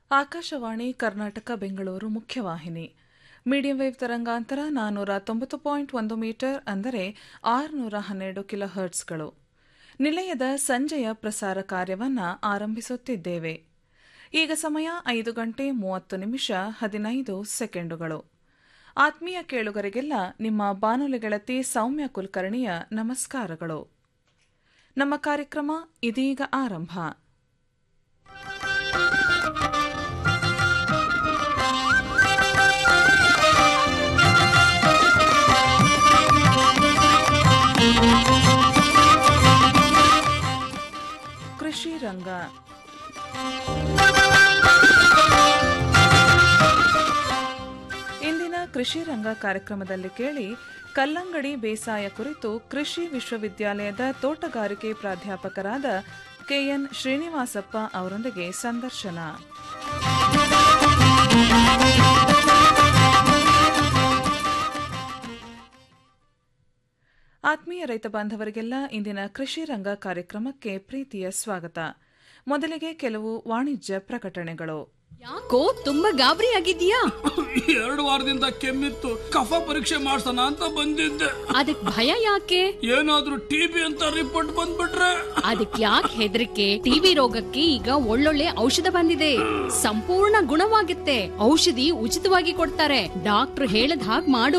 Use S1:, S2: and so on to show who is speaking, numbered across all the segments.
S1: ಆಕಾಶವಾಣಿ ಕರ್ನಾಟಕ ಬೆಂಗಳೂರು ಮುಖ್ಯವಾಹಿನಿ medium wave ತರಂಗಾಂತರ ನಾನ್ನೂರ ತೊಂಬತ್ತು ಪಾಯಿಂಟ್ ಒಂದು ಮೀಟರ್ ಅಂದರೆ ಆರುನೂರ ಹನ್ನೆರಡು ಕಿಲೋ ಹರ್ಟ್ಸ್ಗಳು ನಿಲಯದ ಸಂಜೆಯ ಪ್ರಸಾರ ಕಾರ್ಯವನ್ನು ಆರಂಭಿಸುತ್ತಿದ್ದೇವೆ ಈಗ ಸಮಯ ಐದು ಗಂಟೆ ಮೂವತ್ತು ನಿಮಿಷ ಹದಿನೈದು ಸೆಕೆಂಡುಗಳು ಆತ್ಮೀಯ ಕೇಳುಗರಿಗೆಲ್ಲ ನಿಮ್ಮ ಬಾನುಲಿ ಗೆಳತಿ ಸೌಮ್ಯ ಕುಲಕರ್ಣಿಯ ನಮಸ್ಕಾರಗಳು ನಮ್ಮ ಕಾರ್ಯಕ್ರಮ ಇದೀಗ ಆರಂಭ ಕೃಷಿ ರಂಗ ಇಂದಿನ ಕೃಷಿ ರಂಗ ಕಾರ್ಯಕ್ರಮದಲ್ಲಿ ಕೇಳಿ ಕಲ್ಲಂಗಡಿ ಬೇಸಾಯ ಕುರಿತು ಕೃಷಿ ವಿಶ್ವವಿದ್ಯಾಲಯದ ತೋಟಗಾರಿಕೆ ಪ್ರಾಧ್ಯಾಪಕರಾದ ಕೆಎನ್ ಶ್ರೀನಿವಾಸಪ್ಪ ಅವರೊಂದಿಗೆ ಸಂದರ್ಶನ ಆತ್ಮೀಯ ರೈತ ಬಾಂಧವರಿಗೆಲ್ಲ ಇಂದಿನ ಕೃಷಿ ರಂಗ ಕಾರ್ಯಕ್ರಮಕ್ಕೆ ಪ್ರೀತಿಯ ಸ್ವಾಗತ ಮೊದಲಿಗೆ ಕೆಲವು ವಾಣಿಜ್ಯ ಪ್ರಕಟಣೆಗಳು
S2: ಯಾಕೋ ತುಂಬಾ ಗಾಬರಿ ಆಗಿದ್ಯಾ
S3: ಎರಡು ವಾರದಿಂದ ಕೆಮ್ಮಿತ್ತು ಕಫ ಪರೀಕ್ಷೆ ಮಾಡ್ಸೋಣ ಅಂತ ಬಂದಿದ್ದೆ
S2: ಅದಕ್ ಭಯ ಯಾಕೆ
S3: ಏನಾದ್ರೂ ಟಿಬಿ ಅಂತ ರಿಪೋರ್ಟ್ ಬಂದ್ಬಿಟ್ರೆ
S2: ಅದಕ್ ಯಾಕೆ ಹೆದರಿಕೆ ಟಿವಿ ರೋಗಕ್ಕೆ ಈಗ ಒಳ್ಳೊಳ್ಳೆ ಔಷಧ ಬಂದಿದೆ ಸಂಪೂರ್ಣ ಗುಣವಾಗುತ್ತೆ ಔಷಧಿ ಉಚಿತವಾಗಿ ಕೊಡ್ತಾರೆ ಡಾಕ್ಟರ್ ಹೇಳದ್ ಹಾಗ್ ಮಾಡು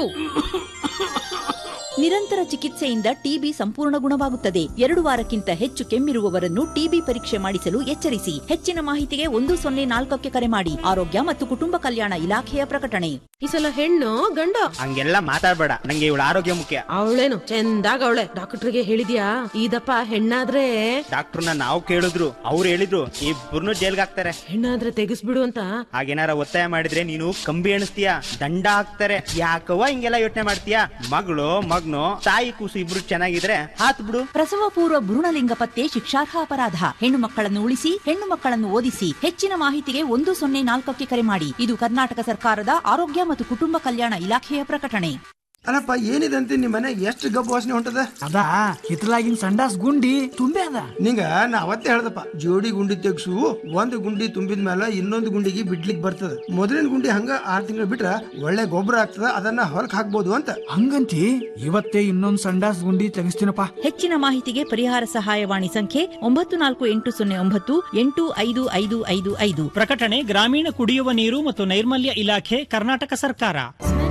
S4: ನಿರಂತರ ಚಿಕಿತ್ಸೆಯಿಂದ ಟಿಬಿ ಸಂಪೂರ್ಣ ಗುಣವಾಗುತ್ತದೆ ಎರಡು ವಾರಕ್ಕಿಂತ ಹೆಚ್ಚು ಕೆಮ್ಮಿರುವವರನ್ನು ಟಿಬಿ ಪರೀಕ್ಷೆ ಮಾಡಿಸಲು ಎಚ್ಚರಿಸಿ ಹೆಚ್ಚಿನ ಮಾಹಿತಿಗೆ ಒಂದು ಸೊನ್ನೆ ನಾಲ್ಕಕ್ಕೆ ಕರೆ ಮಾಡಿ ಆರೋಗ್ಯ ಮತ್ತು ಕುಟುಂಬ ಕಲ್ಯಾಣ ಇಲಾಖೆಯ ಪ್ರಕಟಣೆ
S5: ಈ ಸಲ ಹೆಣ್ಣು ಗಂಡ
S6: ಹಂಗೆಲ್ಲ ಮಾತಾಡ್ಬೇಡ ನಂಗೆ ಇವಳ ಆರೋಗ್ಯ ಮುಖ್ಯ
S5: ಅವಳೇನು ಚಂದಾಗ ಅವಳೆ ಡಾಕ್ಟರ್ಗೆ ಹೇಳಿದ್ಯಾ ಇದಪ್ಪ ಹೆಣ್ಣಾದ್ರೆ
S6: ಡಾಕ್ಟರ್ನ ನಾವು ಕೇಳಿದ್ರು ಅವ್ರು ಹೇಳಿದ್ರು ಇಬ್ಬರನ್ನು ಜೈಲ್ಗೆ ಹಾಕ್ತಾರೆ
S5: ಹೆಣ್ಣಾದ್ರೆ ತೆಗಿಸ್ಬಿಡು ಅಂತ
S6: ಹಾಗೇನಾರ ಒತ್ತಾಯ ಮಾಡಿದ್ರೆ ನೀನು ಕಂಬಿ ಎಣಿಸ್ತೀಯ ದಂಡ ಹಾಕ್ತಾರೆ ಯಾಕವ್ವ ಹಿಂಗೆಲ್ಲ ಯೋಚನೆ ಮಾಡ್ತೀಯ ಮಗಳು ಮಗ್ನು ತಾಯಿ ಕೂಸು ಇಬ್ರು ಚೆನ್ನಾಗಿದ್ರೆ ಹಾತ್ ಬಿಡು
S4: ಪ್ರಸವ ಪೂರ್ವ ಭ್ರೂಣಲಿಂಗ ಪತ್ತೆ ಶಿಕ್ಷಾರ್ಹ ಅಪರಾಧ ಹೆಣ್ಣು ಮಕ್ಕಳನ್ನು ಉಳಿಸಿ ಹೆಣ್ಣು ಮಕ್ಕಳನ್ನು ಓದಿಸಿ ಹೆಚ್ಚಿನ ಮಾಹಿತಿಗೆ ಒಂದು ಸೊನ್ನೆ ನಾಲ್ಕಕ್ಕೆ ಕರೆ ಮಾಡಿ ಇದು ಕರ್ನಾಟಕ ಸರ್ಕಾರದ ಆರೋಗ್ಯ ಮತ್ತು ಕುಟುಂಬ ಕಲ್ಯಾಣ ಇಲಾಖೆಯ ಪ್ರಕಟಣೆ
S7: ಅಲ್ಲಪ್ಪ ಏನಿದೆ ಅಂತ ನಿಮ್ಮ ಮನೆ ಎಷ್ಟು ಗಬ್ಬು ವಾಸನೆ ಹೊಂಟದ
S8: ಅದ ಹಿತ್ತಲಾಗಿನ ಸಂಡಾಸ್ ಗುಂಡಿ ತುಂಬೆ ಅದ
S7: ನಿಂಗ ನಾ ಅವತ್ತೇ ಹೇಳ್ದಪ್ಪ ಜೋಡಿ ಗುಂಡಿ ತೆಗ್ಸು ಒಂದು ಗುಂಡಿ ತುಂಬಿದ ಮೇಲೆ ಇನ್ನೊಂದು ಗುಂಡಿಗೆ ಬಿಡ್ಲಿಕ್ ಬರ್ತದ ಮೊದಲಿನ ಗುಂಡಿ ಹಂಗ ಆರ್ ತಿಂಗಳು ಬಿಟ್ರ ಒಳ್ಳೆ ಗೊಬ್ಬರ ಆಗ್ತದ ಅದನ್ನ ಹೊಲಕ್ ಹಾಕ್ಬೋದು ಅಂತ
S8: ಹಂಗಂತಿ ಇವತ್ತೇ ಇನ್ನೊಂದ್ ಸಂಡಾಸ್ ಗುಂಡಿ ತೆಗಿಸ್ತೀನಪ್ಪ
S4: ಹೆಚ್ಚಿನ ಮಾಹಿತಿಗೆ ಪರಿಹಾರ ಸಹಾಯವಾಣಿ ಸಂಖ್ಯೆ ಒಂಬತ್ತು ನಾಲ್ಕು ಎಂಟು ಸೊನ್ನೆ ಒಂಬತ್ತು ಎಂಟು ಐದು ಐದು ಐದು ಐದು
S9: ಪ್ರಕಟಣೆ ಗ್ರಾಮೀಣ ಕುಡಿಯುವ ನೀರು ಮತ್ತು ನೈರ್ಮಲ್ಯ ಇಲಾಖೆ ಕರ್ನಾಟಕ ಸರ್ಕಾರ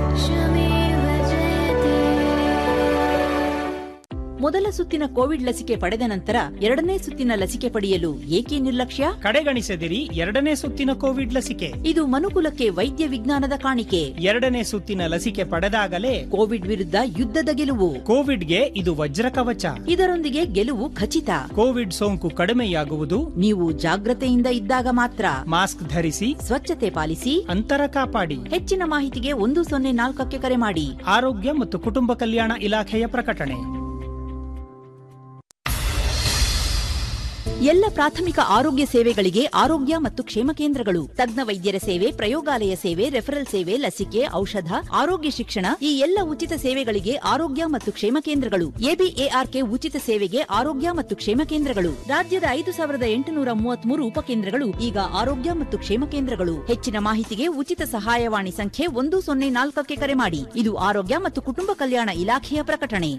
S4: ಮೊದಲ ಸುತ್ತಿನ ಕೋವಿಡ್ ಲಸಿಕೆ ಪಡೆದ ನಂತರ ಎರಡನೇ ಸುತ್ತಿನ ಲಸಿಕೆ ಪಡೆಯಲು ಏಕೆ ನಿರ್ಲಕ್ಷ್ಯ
S9: ಕಡೆಗಣಿಸದಿರಿ ಎರಡನೇ ಸುತ್ತಿನ ಕೋವಿಡ್ ಲಸಿಕೆ
S4: ಇದು ಮನುಕುಲಕ್ಕೆ ವೈದ್ಯ ವಿಜ್ಞಾನದ ಕಾಣಿಕೆ
S9: ಎರಡನೇ ಸುತ್ತಿನ ಲಸಿಕೆ ಪಡೆದಾಗಲೇ
S4: ಕೋವಿಡ್ ವಿರುದ್ಧ ಯುದ್ಧದ ಗೆಲುವು
S9: ಕೋವಿಡ್ಗೆ ಇದು ವಜ್ರ ಕವಚ
S4: ಇದರೊಂದಿಗೆ ಗೆಲುವು ಖಚಿತ
S9: ಕೋವಿಡ್ ಸೋಂಕು ಕಡಿಮೆಯಾಗುವುದು
S4: ನೀವು ಜಾಗ್ರತೆಯಿಂದ ಇದ್ದಾಗ ಮಾತ್ರ
S9: ಮಾಸ್ಕ್ ಧರಿಸಿ
S4: ಸ್ವಚ್ಛತೆ ಪಾಲಿಸಿ
S9: ಅಂತರ ಕಾಪಾಡಿ
S4: ಹೆಚ್ಚಿನ ಮಾಹಿತಿಗೆ ಒಂದು ಸೊನ್ನೆ ನಾಲ್ಕಕ್ಕೆ ಕರೆ ಮಾಡಿ
S9: ಆರೋಗ್ಯ ಮತ್ತು ಕುಟುಂಬ ಕಲ್ಯಾಣ ಇಲಾಖೆಯ ಪ್ರಕಟಣೆ
S4: ಎಲ್ಲ ಪ್ರಾಥಮಿಕ ಆರೋಗ್ಯ ಸೇವೆಗಳಿಗೆ ಆರೋಗ್ಯ ಮತ್ತು ಕ್ಷೇಮ ಕೇಂದ್ರಗಳು ತಜ್ಞ ವೈದ್ಯರ ಸೇವೆ ಪ್ರಯೋಗಾಲಯ ಸೇವೆ ರೆಫರಲ್ ಸೇವೆ ಲಸಿಕೆ ಔಷಧ ಆರೋಗ್ಯ ಶಿಕ್ಷಣ ಈ ಎಲ್ಲ ಉಚಿತ ಸೇವೆಗಳಿಗೆ ಆರೋಗ್ಯ ಮತ್ತು ಕ್ಷೇಮ ಕೇಂದ್ರಗಳು ಎಬಿಎಆರ್ಕೆ ಉಚಿತ ಸೇವೆಗೆ ಆರೋಗ್ಯ ಮತ್ತು ಕ್ಷೇಮ ಕೇಂದ್ರಗಳು ರಾಜ್ಯದ ಐದು ಸಾವಿರದ ಎಂಟುನೂರ ಮೂವತ್ಮೂರು ಉಪಕೇಂದ್ರಗಳು ಈಗ ಆರೋಗ್ಯ ಮತ್ತು ಕ್ಷೇಮ ಕೇಂದ್ರಗಳು ಹೆಚ್ಚಿನ ಮಾಹಿತಿಗೆ ಉಚಿತ ಸಹಾಯವಾಣಿ ಸಂಖ್ಯೆ ಒಂದು ಸೊನ್ನೆ ನಾಲ್ಕಕ್ಕೆ ಕರೆ ಮಾಡಿ ಇದು ಆರೋಗ್ಯ ಮತ್ತು ಕುಟುಂಬ ಕಲ್ಯಾಣ ಇಲಾಖೆಯ ಪ್ರಕಟಣೆ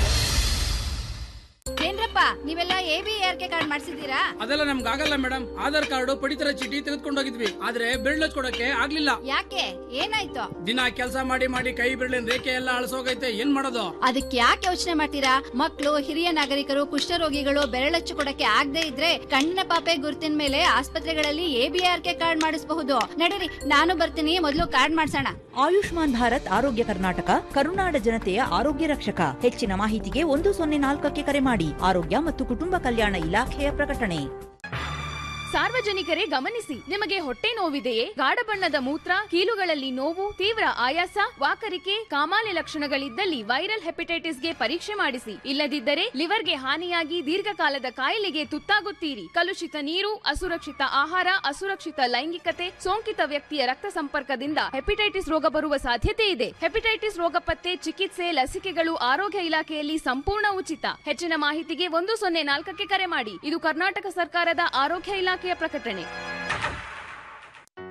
S10: ಏನ್ರಪ್ಪ ನೀವೆಲ್ಲ A B R K card ಮಾಡಿಸಿದೀರಾ
S3: ಅದೆಲ್ಲ ನಮ್ಗೆ ಆಗಲ್ಲ ಮೇಡಮ್ ಆಧಾರ್ ಕಾರ್ಡ್ ಪಡಿತರ ಚೀಟಿ ತೆಗೆದುಕೊಂಡು ಹೋಗಿದ್ವಿ ಆದ್ರೆ ಬೆರಳು ಕೊಡಕ್ಕೆ ಆಗ್ಲಿಲ್ಲ
S10: ಯಾಕೆ ಏನಾಯ್ತು
S3: ದಿನ ಕೆಲಸ ಮಾಡಿ ಮಾಡಿ ಕೈ ಬೆರಳಿನ ರೇಖೆ ಎಲ್ಲ ಅಳಸೋಗೈತೆ ಏನ್ ಮಾಡೋದು
S10: ಅದಕ್ಕೆ ಯಾಕೆ ಯೋಚನೆ ಮಾಡ್ತೀರಾ ಮಕ್ಕಳು ಹಿರಿಯ ನಾಗರಿಕರು ಕುಷ್ಠರೋಗಿಗಳು ಬೆರಳಚ್ಚು ಕೊಡಕ್ಕೆ ಆಗದೆ ಇದ್ರೆ ಕಣ್ಣಿನ ಪಾಪೆ ಗುರುತಿನ ಮೇಲೆ ಆಸ್ಪತ್ರೆಗಳಲ್ಲಿ A B R K card ಮಾಡಿಸಬಹುದು ನಡೀರಿ ನಾನು ಬರ್ತೀನಿ ಮೊದಲು ಕಾರ್ಡ್ ಮಾಡ್ಸೋಣ
S4: ಆಯುಷ್ಮಾನ್ ಭಾರತ್ ಆರೋಗ್ಯ ಕರ್ನಾಟಕ ಕರುನಾಡ ಜನತೆಯ ಆರೋಗ್ಯ ರಕ್ಷಕ ಹೆಚ್ಚಿನ ಮಾಹಿತಿಗೆ ಒಂದು ಸೊನ್ನೆ ನಾಲ್ಕಕ್ಕೆ ಕರೆ ಮಾಡಿ ಆರೋಗ್ಯ ಮತ್ತು ಕುಟುಂಬ ಕಲ್ಯಾಣ ಇಲಾಖೆಯ ಪ್ರಕಟಣೆ
S11: ಸಾರ್ವಜನಿಕರೇ ಗಮನಿಸಿ ನಿಮಗೆ ಹೊಟ್ಟೆ ನೋವಿದೆಯೇ ಗಾಢ ಬಣ್ಣದ ಮೂತ್ರ ಕೀಲುಗಳಲ್ಲಿ ನೋವು ತೀವ್ರ ಆಯಾಸ ವಾಕರಿಕೆ ಕಾಮಾಲೆ ಲಕ್ಷಣಗಳಿದ್ದಲ್ಲಿ ವೈರಲ್ ಹೆಪಟೈಟಿಸ್ಗೆ ಪರೀಕ್ಷೆ ಮಾಡಿಸಿ ಇಲ್ಲದಿದ್ದರೆ ಲಿವರ್ಗೆ ಹಾನಿಯಾಗಿ ದೀರ್ಘಕಾಲದ ಕಾಯಿಲೆಗೆ ತುತ್ತಾಗುತ್ತೀರಿ ಕಲುಷಿತ ನೀರು ಅಸುರಕ್ಷಿತ ಆಹಾರ ಅಸುರಕ್ಷಿತ ಲೈಂಗಿಕತೆ ಸೋಂಕಿತ ವ್ಯಕ್ತಿಯ ರಕ್ತ ಸಂಪರ್ಕದಿಂದ ಹೆಪಟೈಟಿಸ್ ರೋಗ ಬರುವ ಸಾಧ್ಯತೆ ಇದೆ ಹೆಪಟೈಟಿಸ್ ರೋಗ ಪತ್ತೆ ಚಿಕಿತ್ಸೆ ಲಸಿಕೆಗಳು ಆರೋಗ್ಯ ಇಲಾಖೆಯಲ್ಲಿ ಸಂಪೂರ್ಣ ಉಚಿತ ಹೆಚ್ಚಿನ ಮಾಹಿತಿಗೆ ಒಂದು ಸೊನ್ನೆ ನಾಲ್ಕಕ್ಕೆ ಕರೆ ಮಾಡಿ ಇದು ಕರ್ನಾಟಕ ಸರ್ಕಾರದ ಆರೋಗ್ಯ ಇಲಾಖೆಯ ಪ್ರಕಟಣೆ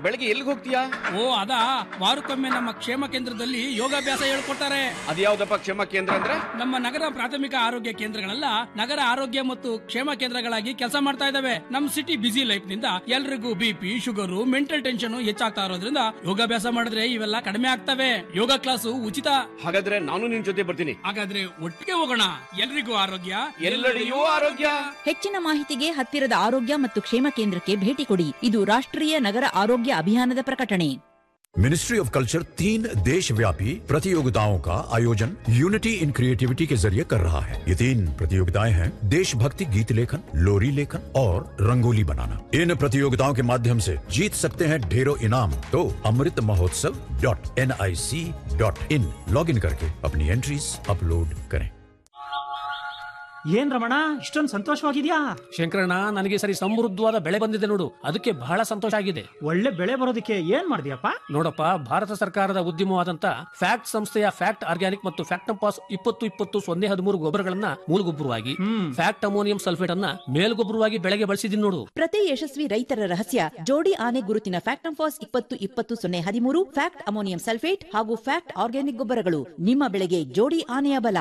S12: ಬೆಳಗ್ಗೆ ಎಲ್ಲಿಗೆ ಹೋಗ್ತೀಯಾ
S3: ಓ ಅದಾ ವಾರಕ್ಕೊಮ್ಮೆ ನಮ್ಮ ಕ್ಷೇಮ ಕೇಂದ್ರದಲ್ಲಿ ಯೋಗಾಭ್ಯಾಸ ಹೇಳ್ಕೊಡ್ತಾರೆ
S12: ಅದ್ಯಾವ್ದಪ್ಪ ಕ್ಷೇಮ ಕೇಂದ್ರ ಅಂದ್ರೆ
S3: ನಮ್ಮ ನಗರ ಪ್ರಾಥಮಿಕ ಆರೋಗ್ಯ ಕೇಂದ್ರಗಳೆಲ್ಲ ನಗರ ಆರೋಗ್ಯ ಮತ್ತು ಕ್ಷೇಮ ಕೇಂದ್ರಗಳಾಗಿ ಕೆಲಸ ಮಾಡ್ತಾ ಇದಾವೆ ನಮ್ ಸಿಟಿ ಬಿಸಿ ಲೈಫ್ ನಿಂದ ಎಲ್ರಿಗೂ ಬಿಪಿ ಶುಗರು ಮೆಂಟಲ್ ಟೆನ್ಷನ್ ಹೆಚ್ಚಾಗ್ತಾ ಇರೋದ್ರಿಂದ ಯೋಗಾಭ್ಯಾಸ ಮಾಡಿದ್ರೆ ಇವೆಲ್ಲ ಕಡಿಮೆ ಆಗ್ತವೆ ಯೋಗ ಕ್ಲಾಸು ಉಚಿತ
S12: ಹಾಗಾದ್ರೆ ನಾನು ನಿನ್ ಜೊತೆ ಬರ್ತೀನಿ
S3: ಹಾಗಾದ್ರೆ ಒಟ್ಟಿಗೆ ಹೋಗೋಣ ಎಲ್ರಿಗೂ ಆರೋಗ್ಯ
S12: ಎಲ್ಲೆಡೆಯೂ ಆರೋಗ್ಯ
S4: ಹೆಚ್ಚಿನ ಮಾಹಿತಿಗೆ ಹತ್ತಿರದ ಆರೋಗ್ಯ ಮತ್ತು ಕ್ಷೇಮ ಕೇಂದ್ರಕ್ಕೆ ಭೇಟಿ ಕೊಡಿ ಇದು ರಾಷ್ಟ್ರೀಯ ನಗರ ಆರೋಗ್ಯ ಅಭಿಯಾನದ ಪ್ರಕಟಣೆ
S13: मिनिस्ट्री ऑफ कल्चर तीन देश व्यापी प्रतियोगिताओं का आयोजन यूनिटी इन क्रिएटिविटी के जरिए कर रहा है ये तीन प्रतियोगिताएं हैं देशभक्ति गीत लेखन लोरी लेखन और रंगोली बनाना इन प्रतियोगिताओं के माध्यम से जीत सकते हैं ढेरों इनाम तो Amrit Mahotsav dot N I C dot in log in करके अपनी एंट्रीज अपलोड करें
S9: ಏನ್ ರಮಣ ಇಷ್ಟೊಂದು ಸಂತೋಷವಾಗಿದ್ಯಾ
S14: ಶಂಕರಣ್ಣ ನನಗೆ ಸರಿ ಸಮೃದ್ಧವಾದ ಬೆಳೆ ಬಂದಿದೆ ನೋಡು ಅದಕ್ಕೆ ಬಹಳ ಸಂತೋಷ ಆಗಿದೆ
S9: ಒಳ್ಳೆ ಬೆಳೆ ಬರೋದಕ್ಕೆ ಏನ್ ಮಾಡಿದ್ಯಪ್ಪ
S14: ನೋಡಪ್ಪ ಭಾರತ ಸರ್ಕಾರದ ಉದ್ಯಮವಾದಂತ ಫ್ಯಾಕ್ಟ್ ಸಂಸ್ಥೆಯ ಫ್ಯಾಕ್ಟ್ ಆರ್ಗ್ಯಾನಿಕ್ ಮತ್ತು ಫ್ಯಾಕ್ಟಂಪಾಸ್ ಇಪ್ಪತ್ತು ಇಪ್ಪತ್ತು ಸೊನ್ನೆ ಹದಿಮೂರು ಗೊಬ್ಬರಗಳನ್ನ ಮೂಲಗೊಬ್ಬರವಾಗಿ ಫ್ಯಾಕ್ಟ್ ಅಮೋನಿಯಂ ಸಲ್ಫೇಟ್ ಅನ್ನ ಮೇಲ್ಗೊಬ್ಬರವಾಗಿ ಬೆಳೆಗೆ ಬಳಸಿದೀನಿ ನೋಡು
S4: ಪ್ರತಿ ಯಶಸ್ವಿ ರೈತರ ರಹಸ್ಯ ಜೋಡಿ ಆನೆ ಗುರುತಿನ ಫ್ಯಾಕ್ಟಂಫಾಸ್ ಇಪ್ಪತ್ತು ಇಪ್ಪತ್ತು ಸೊನ್ನೆ ಹದಿಮೂರು ಫ್ಯಾಕ್ಟ್ ಅಮೋನಿಯಂ ಸಲ್ಫೇಟ್ ಹಾಗೂ ಫ್ಯಾಕ್ಟ್ ಆರ್ಗ್ಯಾನಿಕ್ ಗೊಬ್ಬರಗಳು ನಿಮ್ಮ ಬೆಳೆಗೆ ಜೋಡಿ ಆನೆಯ ಬಲ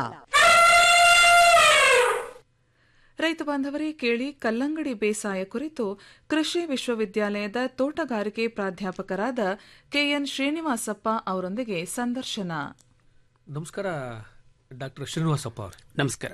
S1: ರೈತ ಬಾಂಧವರೇ ಕೇಳಿ ಕಲ್ಲಂಗಡಿ ಬೇಸಾಯ ಕುರಿತು ಕೃಷಿ ವಿಶ್ವವಿದ್ಯಾಲಯದ ತೋಟಗಾರಿಕೆ ಪ್ರಾಧ್ಯಾಪಕರಾದ ಕೆಎನ್ ಶ್ರೀನಿವಾಸಪ್ಪ ಅವರೊಂದಿಗೆ ಸಂದರ್ಶನ
S14: ನಮಸ್ಕಾರ ಡಾಕ್ಟರ್ ಶ್ರೀನಿವಾಸಪ್ಪ ಅವ್ರೆ
S15: ನಮಸ್ಕಾರ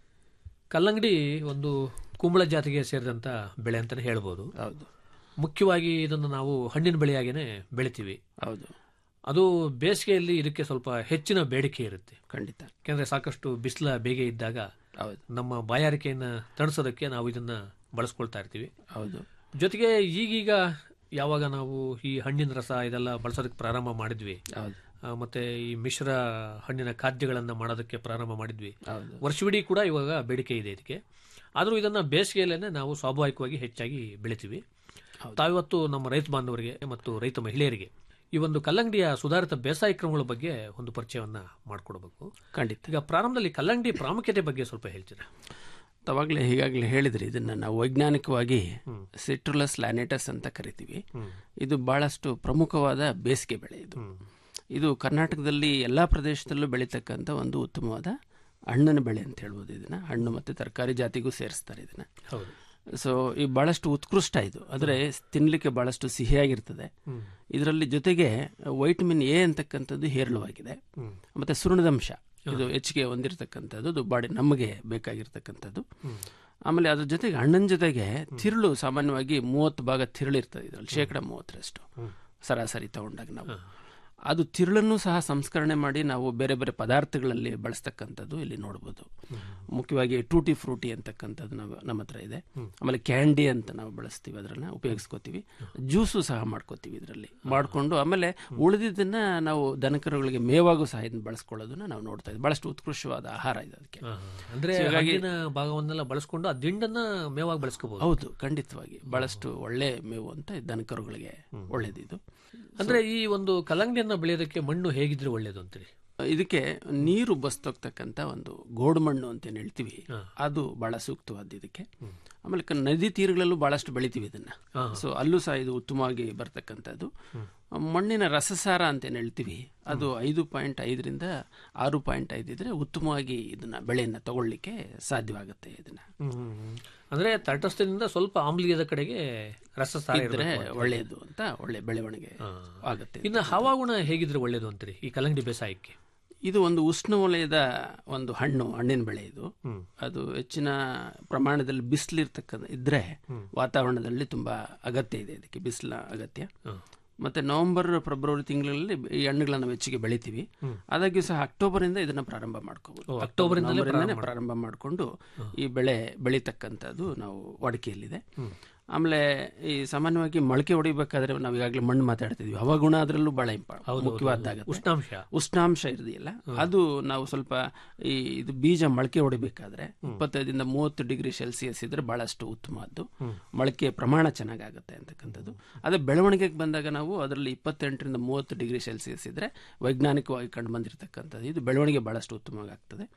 S14: ಕಲ್ಲಂಗಡಿ ಒಂದು ಕುಂಬಳ ಜಾತಿಗೆ ಸೇರಿದಂತ ಬೆಳೆ ಅಂತಾನೆ ಹೇಳ್ಬೋದು
S15: ಹೌದು
S14: ಮುಖ್ಯವಾಗಿ ಇದನ್ನು ನಾವು ಹಣ್ಣಿನ ಬೆಳೆಯಾಗೇನೆ ಬೆಳಿತೀವಿ
S15: ಹೌದು
S14: ಅದು ಬೇಸಿಗೆಯಲ್ಲಿ ಇದಕ್ಕೆ ಸ್ವಲ್ಪ ಹೆಚ್ಚಿನ ಬೇಡಿಕೆ ಇರುತ್ತೆ
S15: ಖಂಡಿತ
S14: ಯಾಕಂದ್ರೆ ಸಾಕಷ್ಟು ಬಿಸಿಲ ಬೇಗೆ ಇದ್ದಾಗ
S15: ಹೌದು
S14: ನಮ್ಮ ಬಾಯಾರಿಕೆಯನ್ನ ತಣಿಸೋದಕ್ಕೆ ನಾವು ಇದನ್ನ ಬಳಸ್ಕೊಳ್ತಾ ಇರ್ತೀವಿ
S15: ಹೌದು
S14: ಜೊತೆಗೆ ಈಗೀಗ ಯಾವಾಗ ನಾವು ಈ ಹಣ್ಣಿನ ರಸ ಇದೆಲ್ಲ ಬಳಸೋದಕ್ಕೆ ಪ್ರಾರಂಭ ಮಾಡಿದ್ವಿ
S15: ಹೌದು
S14: ಆ, ಮತ್ತೆ ಈ ಮಿಶ್ರ ಹಣ್ಣಿನ ಖಾದ್ಯಗಳನ್ನ ಮಾಡೋದಕ್ಕೆ ಪ್ರಾರಂಭ ಮಾಡಿದ್ವಿ
S15: ಹೌದು
S14: ವರ್ಷವಿಡೀ ಕೂಡ ಇವಾಗ ಬೇಡಿಕೆ ಇದೆ ಇದಕ್ಕೆ ಆದರೂ ಇದನ್ನ ಬೇಸಿಗೆಯಲ್ಲೇನೆ ನಾವು ಸ್ವಾಭಾವಿಕವಾಗಿ ಹೆಚ್ಚಾಗಿ ಬೆಳಿತೀವಿ ತಾವಿವತ್ತು ನಮ್ಮ ರೈತ ಬಾಂಧವರಿಗೆ ಮತ್ತು ರೈತ ಮಹಿಳೆಯರಿಗೆ ಈ ಒಂದು ಕಲ್ಲಂಗಡಿಯ ಸುಧಾರಿತ ಬೇಸಾಯ ಕ್ರಮಗಳ ಬಗ್ಗೆ ಒಂದು ಪರಿಚಯವನ್ನ ಮಾಡಿಕೊಡ್ಬೇಕು
S15: ಖಂಡಿತ
S14: ಈಗ ಪ್ರಾರಂಭದಲ್ಲಿ ಕಲ್ಲಂಗಡಿ ಪ್ರಾಮುಖ್ಯತೆ ಬಗ್ಗೆ ಸ್ವಲ್ಪ ಹೇಳ್ತೀರಾ
S15: ತವಾಗಲೇ ಈಗಾಗಲೇ ಹೇಳಿದ್ರಿ ಇದನ್ನ ನಾವು ವೈಜ್ಞಾನಿಕವಾಗಿ ಸಿಟ್ರುಲಸ್ ಲ್ಯಾನೆಟಸ್ ಅಂತ ಕರಿತೀವಿ ಇದು ಬಹಳಷ್ಟು ಪ್ರಮುಖವಾದ ಬೇಸಿಗೆ ಬೆಳೆ ಇದು ಇದು ಕರ್ನಾಟಕದಲ್ಲಿ ಎಲ್ಲ ಪ್ರದೇಶದಲ್ಲೂ ಬೆಳೀತಕ್ಕಂಥ ಒಂದು ಉತ್ತಮವಾದ ಹಣ್ಣಿನ ಬೆಳೆ ಅಂತ ಹೇಳ್ಬೋದು ಇದನ್ನ ಹಣ್ಣು ಮತ್ತು ತರಕಾರಿ ಜಾತಿಗೂ ಸೇರಿಸ್ತಾರೆ ಇದನ್ನ
S14: ಹೌದು
S15: ಸೊ ಈ ಬಹಳಷ್ಟು ಉತ್ಕೃಷ್ಟ ಇದು ಆದರೆ ತಿನ್ನಲಿಕ್ಕೆ ಬಹಳಷ್ಟು ಸಿಹಿಯಾಗಿರ್ತದೆ ಇದರಲ್ಲಿ ಜೊತೆಗೆ ವೈಟಮಿನ್ ಎ ಅಂತಕ್ಕಂಥದ್ದು ಹೇರಳವಾಗಿದೆ ಮತ್ತೆ ಸುಣ್ಣದಂಶ ಇದು ಹೆಚ್ಚಿಗೆ ಹೊಂದಿರತಕ್ಕಂಥದ್ದು ಅದು ಬಾಡಿ ನಮಗೆ ಬೇಕಾಗಿರ್ತಕ್ಕಂಥದ್ದು ಆಮೇಲೆ ಅದ್ರ ಜೊತೆಗೆ ಹಣ್ಣಿನ ಜೊತೆಗೆ ತಿರುಳು ಸಾಮಾನ್ಯವಾಗಿ ಮೂವತ್ತು ಭಾಗ ತಿರುಳಿರ್ತದೆ ಇದರಲ್ಲಿ ಶೇಕಡ ಮೂವತ್ತರಷ್ಟು ಸರಾಸರಿ ತಗೊಂಡಾಗ ನಾವು ಅದು ತಿರುಳನ್ನು ಸಹ ಸಂಸ್ಕರಣೆ ಮಾಡಿ ನಾವು ಬೇರೆ ಬೇರೆ ಪದಾರ್ಥಗಳಲ್ಲಿ ಬಳಸ್ತಕ್ಕಂಥದ್ದು ಇಲ್ಲಿ ನೋಡ್ಬೋದು ಮುಖ್ಯವಾಗಿ ಟೂಟಿ ಫ್ರೂಟಿ ಅಂತಕ್ಕಂಥದ್ದು ನಾವು ನಮ್ಮ ಹತ್ರ ಇದೆ ಆಮೇಲೆ ಕ್ಯಾಂಡಿ ಅಂತ ನಾವು ಬಳಸ್ತೀವಿ ಅದರನ್ನ ಉಪಯೋಗಿಸ್ಕೋತೀವಿ ಜ್ಯೂಸು ಸಹ ಮಾಡ್ಕೋತೀವಿ ಇದರಲ್ಲಿ ಮಾಡಿಕೊಂಡು ಆಮೇಲೆ ಉಳಿದಿದ್ದನ್ನ ನಾವು ದನಕರುಗಳಿಗೆ ಮೇವಾಗೂ ಸಹ ಇದನ್ನ ಬಳಸ್ಕೊಳ್ಳೋದನ್ನ ನಾವು ನೋಡ್ತಾ ಇದ್ದೀವಿ ಬಹಳಷ್ಟು ಉತ್ಕೃಷ್ಟವಾದ ಆಹಾರ ಇದೆ ಅದಕ್ಕೆ
S14: ಅಂದ್ರೆ
S15: So ಹೀಗಾಗಿ-
S14: ಹಣ್ಣಿನ ಭಾಗವನ್ನೆಲ್ಲ ಬಳಸ್ಕೊಂಡು ಆ ದಿಂಡನ್ನ ಮೇವಾಗಿ ಬಳಸ್ಕೋಬಹುದು
S15: ಹೌದು ಖಂಡಿತವಾಗಿ ಬಹಳಷ್ಟು ಒಳ್ಳೆ ಮೇವು ಅಂತ ದನಕರುಗಳಿಗೆ ಒಳ್ಳೇದಿದು
S14: ಅಂದ್ರೆ ಈ ಒಂದು ಕಲ್ಲಂಗಡಿಯನ್ನ ಬೆಳೆಯೋದಕ್ಕೆ ಮಣ್ಣು ಹೇಗಿದ್ರೆ ಒಳ್ಳೇದು ಅಂತೀರಿ
S15: ಇದಕ್ಕೆ ನೀರು ಬಸ್ತೋಗ್ತಕ್ಕಂಥ ಒಂದು ಗೋಡು ಮಣ್ಣು ಅಂತ ಏನ್ ಹೇಳ್ತೀವಿ ಅದು ಬಹಳ ಸೂಕ್ತವಾದ ಇದಕ್ಕೆ ಆಮೇಲೆ ಕ- ನದಿ ತೀರಗಳಲ್ಲೂ ಬಹಳಷ್ಟು ಬೆಳಿತೀವಿ ಇದನ್ನ ಸೊ ಅಲ್ಲೂ ಸಹ ಇದು ಉತ್ತಮವಾಗಿ ಬರ್ತಕ್ಕಂಥದ್ದು ಮಣ್ಣಿನ ರಸಸಾರ ಅಂತ ಏನ್ ಹೇಳ್ತೀವಿ ಅದು ಐದು ಪಾಯಿಂಟ್ ಐದರಿಂದ ಆರು ಪಾಯಿಂಟ್ ಐದು ಇದ್ರೆ ಉತ್ತಮವಾಗಿ ಇದನ್ನ ಬೆಳೆಯನ್ನ ತಗೊಳ್ಳಿಕ್ಕೆ ಸಾಧ್ಯವಾಗುತ್ತೆ ಇದನ್ನ
S14: ಅಂದ್ರೆ ತಟಸ್ಥದಿಂದ ಸ್ವಲ್ಪ ಆಮ್ಲೀಯದ ಕಡೆಗೆ ರಸಸಾರ
S15: ಇದ್ರೆ
S14: ಇರ್ಬೇಕು ಅಂತ.
S15: ಒಳ್ಳೆಯದು ಅಂತ ಒಳ್ಳೆ ಬೆಳವಣಿಗೆ ಆಗುತ್ತೆ
S14: ಇನ್ನು ಹವಾಗುಣ ಹೇಗಿದ್ರೆ ಒಳ್ಳೇದು ಅಂತೀರಿ ಈ ಕಲ್ಲಂಗಡಿ ಬೇಸಾಯಕ್ಕೆ
S15: ಇದು ಒಂದು ಉಷ್ಣವಲಯದ ಒಂದು ಹಣ್ಣು ಹಣ್ಣಿನ ಬೆಳೆ ಇದು ಅದು ಹೆಚ್ಚಿನ ಪ್ರಮಾಣದಲ್ಲಿ ಬಿಸಿಲಿರ್ತಕ್ಕಂಥ ಇದ್ರೆ ವಾತಾವರಣದಲ್ಲಿ ತುಂಬಾ ಅಗತ್ಯ ಇದೆ ಇದಕ್ಕೆ ಬಿಸಿಲ ಅಗತ್ಯ ಮತ್ತೆ ನವೆಂಬರ್ ಫೆಬ್ರವರಿ ತಿಂಗಳಲ್ಲಿ ಈ ಹಣ್ಣುಗಳನ್ನ ನಾವು ಹೆಚ್ಚಿಗೆ ಬೆಳಿತೀವಿ ಆದಾಗ್ಯೂ ಸಹ ಅಕ್ಟೋಬರ್ ಇಂದ ಇದನ್ನ ಪ್ರಾರಂಭ ಮಾಡ್ಕೋಬಹುದು
S14: ಓ, ಅಕ್ಟೋಬರಿಂದಲೇ
S15: ನವೆಂಬರಿಂದನೇ
S14: ಪ್ರಾರಂಭ
S15: ಪ್ರಾರಂಭ ಮಾಡಿಕೊಂಡು ಈ ಬೆಳೆ ಬೆಳೀತಕ್ಕಂಥದ್ದು ನಾವು ವಾಡಿಕೆಯಲ್ಲಿದೆ ಆಮೇಲೆ ಈ ಸಾಮಾನ್ಯವಾಗಿ ಮೊಳಕೆ ಹೊಡಿಬೇಕಾದ್ರೆ ನಾವು ಈಗಾಗಲೇ ಮಣ್ಣು ಮಾತಾಡ್ತಿದ್ವಿ ಹವಾಗುಣ ಅದರಲ್ಲೂ ಬಹಳ ಇಂಪ
S14: ಹೌದು,
S15: ಮುಖ್ಯವಾದಾಗುತ್ತೆ
S14: ಉಷ್ಣಾಂಶ.
S15: ಉಷ್ಣಾಂಶ ಇದೆಯಲ್ಲ ಅದು ನಾವು ಸ್ವಲ್ಪ ಈ ಇದು ಬೀಜ ಮೊಳಕೆ ಹೊಡಿಬೇಕಾದ್ರೆ ಇಪ್ಪತ್ತೈದರಿಂದ ಮೂವತ್ತು ಡಿಗ್ರಿ ಸೆಲ್ಸಿಯಸ್ ಇದ್ರೆ ಬಹಳಷ್ಟು ಉತ್ತಮವಾದ್ದು ಮೊಳಕೆ ಪ್ರಮಾಣ ಚೆನ್ನಾಗಾಗುತ್ತೆ ಅಂತಕ್ಕಂಥದ್ದು ಅದೇ ಬೆಳವಣಿಗೆಗೆ ಬಂದಾಗ ನಾವು ಅದರಲ್ಲಿ ಇಪ್ಪತ್ತೆಂಟರಿಂದ ಮೂವತ್ತು ಡಿಗ್ರಿ ಸೆಲ್ಸಿಯಸ್ ಇದ್ರೆ ವೈಜ್ಞಾನಿಕವಾಗಿ ಕಂಡು ಬಂದಿರತಕ್ಕಂಥದ್ದು ಇದು ಬೆಳವಣಿಗೆ ಬಹಳಷ್ಟು ಉತ್ತಮವಾಗಿ ಆಗ್ತದೆ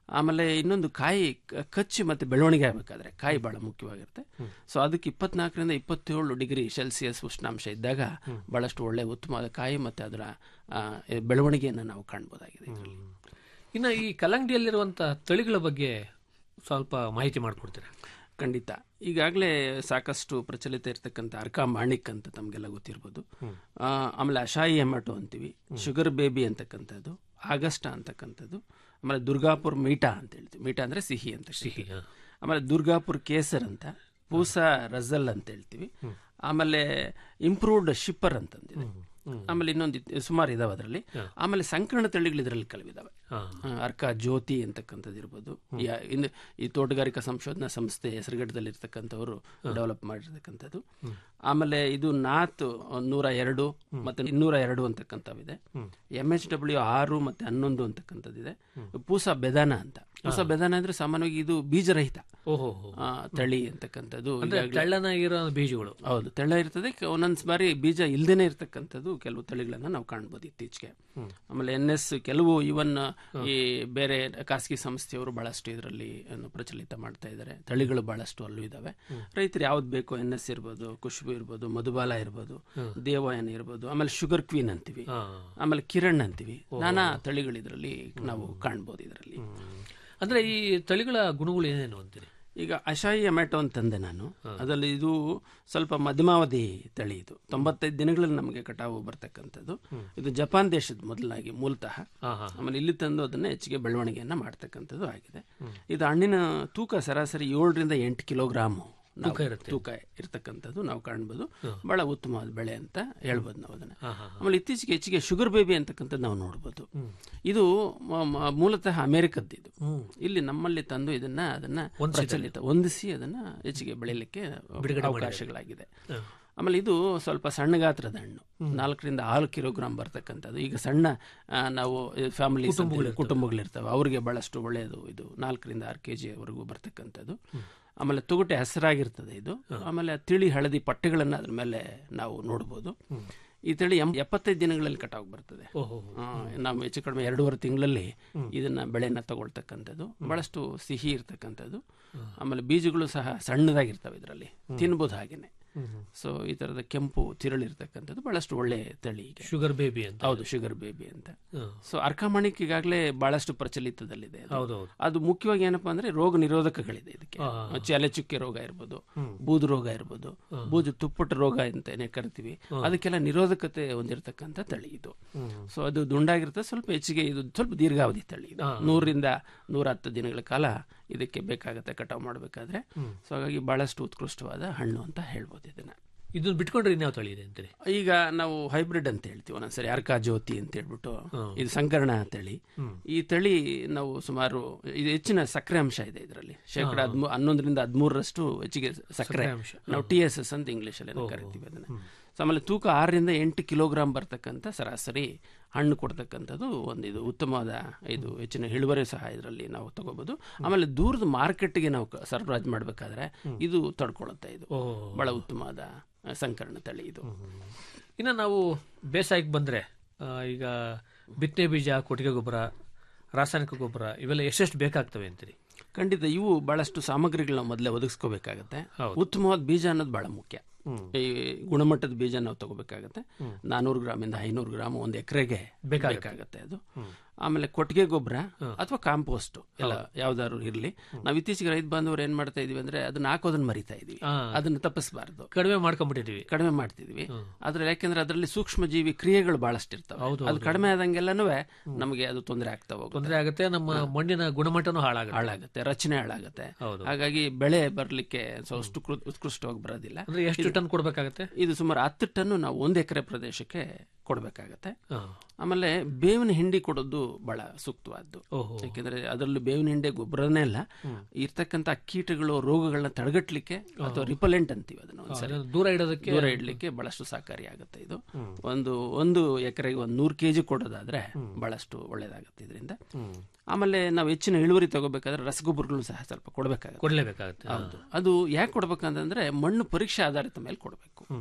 S15: ಆಮೇಲೆ ಇನ್ನೊಂದು ಕಾಯಿ ಕ- ಕಚ್ಚಿ ಮತ್ತೆ ಬೆಳವಣಿಗೆ ಆಗಬೇಕಾದ್ರೆ ಕಾಯಿ ಬಹಳ ಮುಖ್ಯವಾಗಿರುತ್ತೆ ಸೊ ಅದಕ್ಕೆ ಇಪ್ಪತ್ನಾಲ್ಕರಿಂದ ಇಪ್ಪತ್ತೇಳು ಡಿಗ್ರಿ ಸೆಲ್ಸಿಯಸ್ ಉಷ್ಣಾಂಶ ಇದ್ದಾಗ ಬಹಳಷ್ಟು ಒಳ್ಳೆ ಉತ್ತಮವಾದ ಕಾಯಿ ಮತ್ತೆ ಅದರ ಆ, ಬೆಳವಣಿಗೆಯನ್ನು ನಾವು ಕಾಣ್ಬೋದಾಗಿದೆ ಇದರಲ್ಲಿ
S14: ಇನ್ನು ಈ ಕಲ್ಲಂಗಡಿಯಲ್ಲಿರುವಂಥ ತಳಿಗಳ ಬಗ್ಗೆ ಸ್ವಲ್ಪ ಮಾಹಿತಿ ಮಾಡಿಕೊಡ್ತೀರಾ
S15: ಖಂಡಿತ ಈಗಾಗಲೇ ಸಾಕಷ್ಟು ಪ್ರಚಲಿತ ಇರತಕ್ಕಂಥ ಅರ್ಕಾ ಮಾಣಿಕ್ ಅಂತ ತಮಗೆಲ್ಲ ಗೊತ್ತಿರ್ಬೋದು ಆ, ಆಮೇಲೆ ಅಶಾಯಿ ಎಮಟೋ ಅಂತೀವಿ ಶುಗರ್ ಬೇಬಿ ಅಂತಕ್ಕಂಥದ್ದು ಆಗಸ್ಟ ಅಂತಕ್ಕಂಥದ್ದು ಆಮೇಲೆ ದುರ್ಗಾಪುರ್ ಮೀಟಾ ಅಂತ ಹೇಳ್ತೀವಿ ಮೀಟಾ ಅಂದರೆ ಸಿಹಿ ಅಂತ ಸಿಹಿ ಆಮೇಲೆ ದುರ್ಗಾಪುರ್ ಕೇಸರ್ ಅಂತ ಪೂಸಾ ರಜಲ್ ಅಂತ ಹೇಳ್ತೀವಿ ಆಮೇಲೆ ಇಂಪ್ರೂವ್ಡ್ ಶಿಪ್ಪರ್ ಅಂತಂದಿದೆ ಆಮೇಲೆ ಇನ್ನೊಂದು ಇತ್- ಸುಮಾರು ಇದಾವೆ ಅದರಲ್ಲಿ ಆಮೇಲೆ ಸಂಕರಣ ತಳಿಗಳು ಇದರಲ್ಲಿ ಕೆಲವಿದಾವೆ ಅರ್ಕ ಜ್ಯೋತಿ ಅಂತಕ್ಕಂಥದ್ದು ಇರ್ಬೋದು ಯಾ- ಇನ್ನು ಈ ತೋಟಗಾರಿಕಾ ಸಂಶೋಧನಾ ಸಂಸ್ಥೆ ಹೆಸರುಗಡದಲ್ಲಿ ಇರ್ತಕ್ಕಂಥವರು ಡೆವಲಪ್ ಮಾಡಿರ್ತಕ್ಕಂಥದ್ದು ಆಮೇಲೆ ಇದು ನಾತ್ ನೂರ ಎರಡು ಮತ್ತೆ ಇನ್ನೂರ ಎರಡು ಅಂತಕ್ಕಂಥವಿದೆ ಎಂ ಎಚ್ ಡಬ್ಲ್ಯೂ ಆರು ಮತ್ತೆ ಹನ್ನೊಂದು ಅಂತಕ್ಕಂಥದ್ದಿದೆ ಪೂಸ ಬೆದಾನ ಅಂತ ಪೂಸ ಬೆದಾನ ಅಂದ್ರೆ ಸಾಮಾನ್ಯವಾಗಿ ಇದು ಬೀಜರಹಿತ
S14: ಓಹೋ
S15: ಆ, ತಳಿ ಅಂತಕ್ಕಂಥದ್ದು
S14: ಅಂದ್ರೆ
S15: ಈಗಾಗ್ಲೇ-
S14: ತೆಳ್ಳನಾಗಿರೋ ಬೀಜಗಳು
S15: ಹೌದು ತೆಳ್ಳ ಇರ್ತದೆ ಕೆ- ಒಂದೊಂದ್ ಬಾರಿ ಬೀಜ ಇಲ್ದೇನೆ ಇರ್ತಕ್ಕಂಥದ್ದು ಕೆಲವು ತಳಿಗಳನ್ನ ನಾವು ಕಾಣ್ಬೋದು ಇತ್ತೀಚೆಗೆ ಆಮೇಲೆ ಎನ್ ಎಸ್ ಕೆಲವು ಇವನ್ ಈ ಬೇರೆ ಖಾಸಗಿ ಸಂಸ್ಥೆಯವರು ಬಹಳಷ್ಟು ಇದರಲ್ಲಿ ಏನು ಪ್ರಚಲಿತ ಮಾಡ್ತಾ ಇದ್ದಾರೆ ತಳಿಗಳು ಬಹಳಷ್ಟು ಅಲ್ಲೂ ಇದಾವೆ ರೈತರು ಯಾವ್ದು ಬೇಕು ಎನ್ ಎಸ್ ಇರ್ಬೋದು ಖುಷ್ಬು ಇರ್ಬೋದು ಮಧುಬಾಲ ಇರ್ಬೋದು ದೇವಯಾನ ಇರ್ಬೋದು ಆಮೇಲೆ ಶುಗರ್ ಕ್ವೀನ್ ಅಂತೀವಿ ಆಮೇಲೆ ಕಿರಣ್ ಅಂತೀವಿ ನಾನಾ ತಳಿಗಳು ಇದರಲ್ಲಿ ನಾವು ಕಾಣ್ಬೋದು ಇದರಲ್ಲಿ
S14: ಅಂದ್ರೆ ಈ ತಳಿಗಳ ಗುಣಗಳು ಏನೇನು ಅಂತೀರಿ
S15: ಈಗ ಅಶಾಯಿ ಎಮ್ಯಾಟೋ ಅಂತಂದೆ ನಾನು ಅದರಲ್ಲಿ ಇದು ಸ್ವಲ್ಪ ಮಧ್ಯಮಾವಧಿ ತಳಿ ಇದು ತೊಂಬತ್ತೈದು ದಿನಗಳಲ್ಲಿ ನಮಗೆ ಕಟಾವು ಬರ್ತಕ್ಕಂಥದ್ದು ಇದು ಜಪಾನ್ ದೇಶದ ಮೊದಲಾಗಿ ಮೂಲತಃ ಆಮೇಲೆ ಇಲ್ಲಿ ತಂದು ಅದನ್ನ ಹೆಚ್ಚಿಗೆ ಬೆಳವಣಿಗೆಯನ್ನ ಮಾಡ್ತಕ್ಕಂಥದ್ದು ಆಗಿದೆ ಇದು ಹಣ್ಣಿನ ತೂಕ ಸರಾಸರಿ ಏಳರಿಂದ ಎಂಟು ಕಿಲೋಗ್ರಾಮು ನಾವು
S14: ತೂಕ ಇರುತ್ತೆ.
S15: ತೂಕ ಇರ್ತಕ್ಕಂಥದ್ದು ನಾವು ಕಾಣ್ಬೋದು ಬಹಳ ಉತ್ತಮವಾದ ಬೆಳೆ ಅಂತ ಹೇಳ್ಬೋದು ನಾವು ಅದನ್ನ ಆಮೇಲೆ ಇತ್ತೀಚೆಗೆ ಹೆಚ್ಚಿಗೆ ಶುಗರ್ ಬೇಬಿ ಅಂತಕ್ಕಂಥದ್ದು ನಾವು ನೋಡ್ಬೋದು ಇದು ಮ- ಮ- ಮೂಲತಃ ಅಮೆರಿಕದ್ದು ಇದು ಇಲ್ಲಿ ನಮ್ಮಲ್ಲಿ ತಂದು ಇದನ್ನ ಅದನ್ನ ಪ್ರಚಲಿತ ಹೊಂದಿಸಿ ಅದನ್ನ ಹೆಚ್ಚಿಗೆ ಬೆಳೆಯಲಿಕ್ಕೆ
S14: ಬಿಡುಗಡೆ
S15: ಅವಕಾಶಗಳಾಗಿದೆ ಆಮೇಲೆ ಇದು ಸ್ವಲ್ಪ ಸಣ್ಣ ಗಾತ್ರದ ಹಣ್ಣು ನಾಲ್ಕರಿಂದ ಆರು ಕಿಲೋಗ್ರಾಮ್ ಬರ್ತಕ್ಕಂಥದ್ದು ಈಗ ಸಣ್ಣ ಆ, ನಾವು ಫ್ಯಾಮಿಲಿ ಕುಟುಂಬಗಳಿರ್ತವೆ ಅವರಿಗೆ ಬಹಳಷ್ಟು ಒಳ್ಳೆಯದು ಇದು ನಾಲ್ಕರಿಂದ ಆರು ಕೆ ಜಿವರೆಗೂ ಬರ್ತಕ್ಕಂಥದ್ದು ಆಮೇಲೆ ತೊಗಟೆ ಹಸಿರಾಗಿರ್ತದೆ ಇದು ಆಮೇಲೆ ತಿಳಿ ಹಳದಿ ಪಟ್ಟೆಗಳನ್ನು ಅದ್ರ ಮೇಲೆ ನಾವು ನೋಡ್ಬೋದು ಈ ತಳಿ ಎಂ- ಎಪ್ಪತ್ತೈದು ದಿನಗಳಲ್ಲಿ ಕಟಾವು ಬರ್ತದೆ ಆ, ನಾವು ಹೆಚ್ಚು ಕಡಿಮೆ ಎರಡೂವರೆ ತಿಂಗಳಲ್ಲಿ ಇದನ್ನ ಬೆಳೆನ ತಗೊಳ್ತಕ್ಕಂಥದ್ದು ಬಹಳಷ್ಟು ಸಿಹಿ ಇರ್ತಕ್ಕಂಥದ್ದು ಆಮೇಲೆ ಬೀಜಗಳು ಸಹ ಸಣ್ಣದಾಗಿರ್ತವೆ ಇದರಲ್ಲಿ ತಿನ್ಬೋದು ಹಾಗೇನೆ ಸೊ ಈ ತರದ ಕೆಂಪು ತಿರುಳಿರ್ತಕ್ಕಂಥದ್ದು ಬಹಳಷ್ಟು ಒಳ್ಳೆ ತಳಿ ಈಗ
S14: ಶುಗರ್ ಬೇಬಿ ಅಂತ
S15: ಹೌದು ಶುಗರ್ ಬೇಬಿ ಅಂತ ಸೊ ಅರ್ಕಮಣಿಕ್ ಈಗಾಗಲೇ ಬಹಳಷ್ಟು ಪ್ರಚಲಿತದಲ್ಲಿದೆ ಅದು.
S14: ಹೌದೌದು.
S15: ಅದು ಮುಖ್ಯವಾಗಿ ಏನಪ್ಪಾ ಅಂದ್ರೆ ರೋಗ ನಿರೋಧಕಗಳಿದೆ ಇದಕ್ಕೆ ಚಲೆ ಚುಕ್ಕೆ ರೋಗ ಇರ್ಬೋದು ಬೂದು ರೋಗ ಇರ್ಬೋದು ಬೂದು ತುಪ್ಪಟ ರೋಗ ಅಂತಾನೆ ಕರಿತೀವಿ ಅದಕ್ಕೆಲ್ಲ ನಿರೋಧಕತೆ ಹೊಂದಿರತಕ್ಕಂಥ ತಳಿ ಇದು ಸೊ ಅದು ದುಂಡಾಗಿರ್ತದೆ ಸ್ವಲ್ಪ ಹೆಚ್ಚಿಗೆ ಇದು ಸ್ವಲ್ಪ ದೀರ್ಘಾವಧಿ ತಳಿ ಇದು ನೂರರಿಂದ ನೂರ ಹತ್ತು ದಿನಗಳ ಕಾಲ ಇದಕ್ಕೆ ಬೇಕಾಗತ್ತೆ ಕಟಾವು ಮಾಡಬೇಕಾದ್ರೆ ಸೊ ಹಾಗಾಗಿ ಬಹಳಷ್ಟು ಉತ್ಕೃಷ್ಟವಾದ ಹಣ್ಣು ಅಂತ ಹೇಳ್ಬೋದು ಇದನ್ನ
S14: ಇದನ್ನ ಬಿಟ್ಕೊಂಡ್ರೆ ಇನ್ಯಾವ ತಳಿ ಇದೆ ಅಂತೀರಿ
S15: ಈಗ ನಾವು ಹೈಬ್ರಿಡ್ ಅಂತ ಹೇಳ್ತೀವಿ ಒಂದೊಂದ್ಸರಿ ಅರ್ಕಾ ಜ್ಯೋತಿ ಅಂತ ಹೇಳ್ಬಿಟ್ಟು ಇದು ಸಂಕರಣ ತಳಿ ಈ ತಳಿ ನಾವು ಸುಮಾರು ಇದು ಹೆಚ್ಚಿನ ಸಕ್ಕರೆ ಅಂಶ ಇದೆ ಇದರಲ್ಲಿ ಶೇಕಡ ಹದ್ಮೂ- ಹನ್ನೊಂದರಿಂದ ಹದಿಮೂರರಷ್ಟು ಹೆಚ್ಚಿಗೆ ಸಕ್ಕರೆ
S14: ಸಕ್ಕರೆ ಅಂಶ.
S15: ನಾವು ಟಿ ಎಸ್ ಎಸ್ ಅಂತ ಇಂಗ್ಲಿಷ್ ಅಲ್ಲಿ ಕರಿತೀವಿ ಅದನ್ನ ಸೊ ಆಮೇಲೆ ತೂಕ ಆರರಿಂದ ಎಂಟು ಕಿಲೋಗ್ರಾಮ್ ಬರ್ತಕ್ಕಂಥ ಸರಾಸರಿ ಹಣ್ಣು ಕೊಡ್ತಕ್ಕಂಥದ್ದು ಒಂದು ಇದು ಉತ್ತಮವಾದ ಇದು ಹೆಚ್ಚಿನ ಇಳುವರಿ ಸಹ ಇದರಲ್ಲಿ ನಾವು ತಗೋಬಹುದು ಆಮೇಲೆ ದೂರದ ಮಾರ್ಕೆಟ್ಗೆ ನಾವು ಕ- ಸರಬರಾಜು ಮಾಡಬೇಕಾದ್ರೆ ಇದು ತಡ್ಕೊಳ್ಳುತ್ತೆ ಇದು ಬಹಳ ಉತ್ತಮವಾದ ಆ, ಸಂಕರಣ ತಳಿ ಇದು
S14: ಇನ್ನು ನಾವು ಬೇಸಾಯಕ್ಕೆ ಬಂದರೆ ಈಗ ಬಿತ್ತನೆ ಬೀಜ ಕೊಟ್ಟಿಗೆ ಗೊಬ್ಬರ ರಾಸಾಯನಿಕ ಗೊಬ್ಬರ ಇವೆಲ್ಲ ಎಷ್ಟೆಷ್ಟು ಬೇಕಾಗ್ತವೆ ಅಂತೀರಿ
S15: ಖಂಡಿತ ಇವು ಬಹಳಷ್ಟು ಸಾಮಗ್ರಿಗಳನ್ನ ಮೊದಲೇ ಒದಗಿಸ್ಕೋಬೇಕಾಗತ್ತೆ ಉತ್ತಮವಾದ ಬೀಜ ಅನ್ನೋದು ಬಹಳ ಮುಖ್ಯ ಈ ಗುಣಮಟ್ಟದ ಬೀಜ ನಾವು ತಗೋಬೇಕಾಗತ್ತೆ ನಾನೂರು ಗ್ರಾಮಿಂದ ಐನೂರು ಗ್ರಾಮ್ ಒಂದು ಎಕರೆಗೆ ಬೇಕಾಗತ್ತೆ ಅದು ಆಮೇಲೆ ಕೊಟ್ಟಿಗೆ ಗೊಬ್ಬರ ಅಥವಾ ಕಾಂಪೋಸ್ಟ್ ಎಲ್ಲ ಯಾವ್ದಾದ್ರು ಇರ್ಲಿ ನಾವು ಇತ್ತೀಚೆಗೆ ರೈತ ಬಾಂಧವರು ಏನ್ ಮಾಡ್ತಾ ಇದೀವಿ ಅಂದ್ರೆ ಅದನ್ನ ಹಾಕೋದನ್ನ ಮರಿತಾ ಇದೀವಿ ಅದನ್ನ ತಪ್ಪಿಸಬಾರ್ದು
S14: ಕಡಿಮೆ ಮಾಡ್ಕೊಂಡ್ಬಿಟ್ಟಿದೀವಿ
S15: ಕಡಿಮೆ ಮಾಡ್ತಿದ್ವಿ ಆದ್ರೆ ಯಾಕೆಂದ್ರೆ ಅದರಲ್ಲಿ ಸೂಕ್ಷ್ಮ ಜೀವಿ ಕ್ರಿಯೆಗಳು ಬಹಳಷ್ಟು ಇರ್ತವೆ ಅದು ಕಡಿಮೆ ಆದಂಗೆಲ್ಲನೂ ನಮಗೆ ಅದು ತೊಂದರೆ ಆಗ್ತಾ ಹೋಗುತ್ತೆ
S14: ತೊಂದರೆ ಆಗುತ್ತೆ ನಮ್ಮ ಮಣ್ಣಿನ ಗುಣಮಟ್ಟನೂ ಹಾಳಾಗುತ್ತೆ
S15: ಹಾಳಾಗುತ್ತೆ ರಚನೆ ಹಾಳಾಗುತ್ತೆ ಹಾಗಾಗಿ ಬೆಳೆ ಬರ್ಲಿಕ್ಕೆ ಸೊ ಅಷ್ಟು ಕೃ- ಉತ್ಕೃಷ್ಟವಾಗಿ ಬರೋದಿಲ್ಲ
S14: ಅಂದ್ರೆ ಎಷ್ಟು
S15: ಇದು-
S14: ಟನ್ ಕೊಡ್ಬೇಕಾಗತ್ತೆ
S15: ಇದು ಸುಮಾರು ಹತ್ತು ಟನ್ ನಾವು ಒಂದು ಎಕರೆ ಪ್ರದೇಶಕ್ಕೆ ಕೊಡಬೇಕಾಗತ್ತೆ ಆಮೇಲೆ ಬೇವಿನ ಹಿಂಡಿ ಕೊಡೋದು ಬಹಳ ಸೂಕ್ತವಾದ್ದು ಯಾಕೆಂದ್ರೆ ಅದರಲ್ಲಿ ಬೇವಿನ ಹಿಂಡೆ ಗೊಬ್ಬರನೇ ಅಲ್ಲ ಇರ್ತಕ್ಕಂಥ ಕೀಟಗಳು ರೋಗಗಳನ್ನ ತಡೆಗಟ್ಟಲಿಕ್ಕೆ ಅಥವಾ ರಿಪಲೆಂಟ್ ಅಂತೀವಿ ಅದನ್ನ ಒಂದ್ಸರಿ
S14: ಅದನ್ನ ದೂರ ಇಡೋದಕ್ಕೆ-
S15: ದೂರ ಇಡ್ಲಿಕ್ಕೆ ಬಹಳಷ್ಟು ಸಹಕಾರಿಯಾಗುತ್ತೆ ಇದು ಒಂದು ಒಂದು ಎಕರೆಗೆ ಒಂದು ನೂರು ಕೆಜಿ ಕೊಡೋದಾದ್ರೆ ಬಹಳಷ್ಟು ಒಳ್ಳೇದಾಗುತ್ತೆ ಇದರಿಂದ ಆಮೇಲೆ ನಾವು ಹೆಚ್ಚಿನ ಇಳುವರಿ ತಗೋಬೇಕಾದ್ರೆ ರಸಗೊಬ್ಬರಗಳು ಸಹ ಸ್ವಲ್ಪ ಕೊಡಬೇಕಾಗುತ್ತೆ
S14: ಕೊಡ್ಲೇಬೇಕಾಗುತ್ತೆ
S15: ಹೌದು ಅದು ಯಾಕೆ ಕೊಡ್ಬೇಕಂತಂದ್ರೆ ಮಣ್ಣು ಪರೀಕ್ಷೆ ಆಧಾರಿತ ಮೇಲೆ ಕೊಡಬೇಕು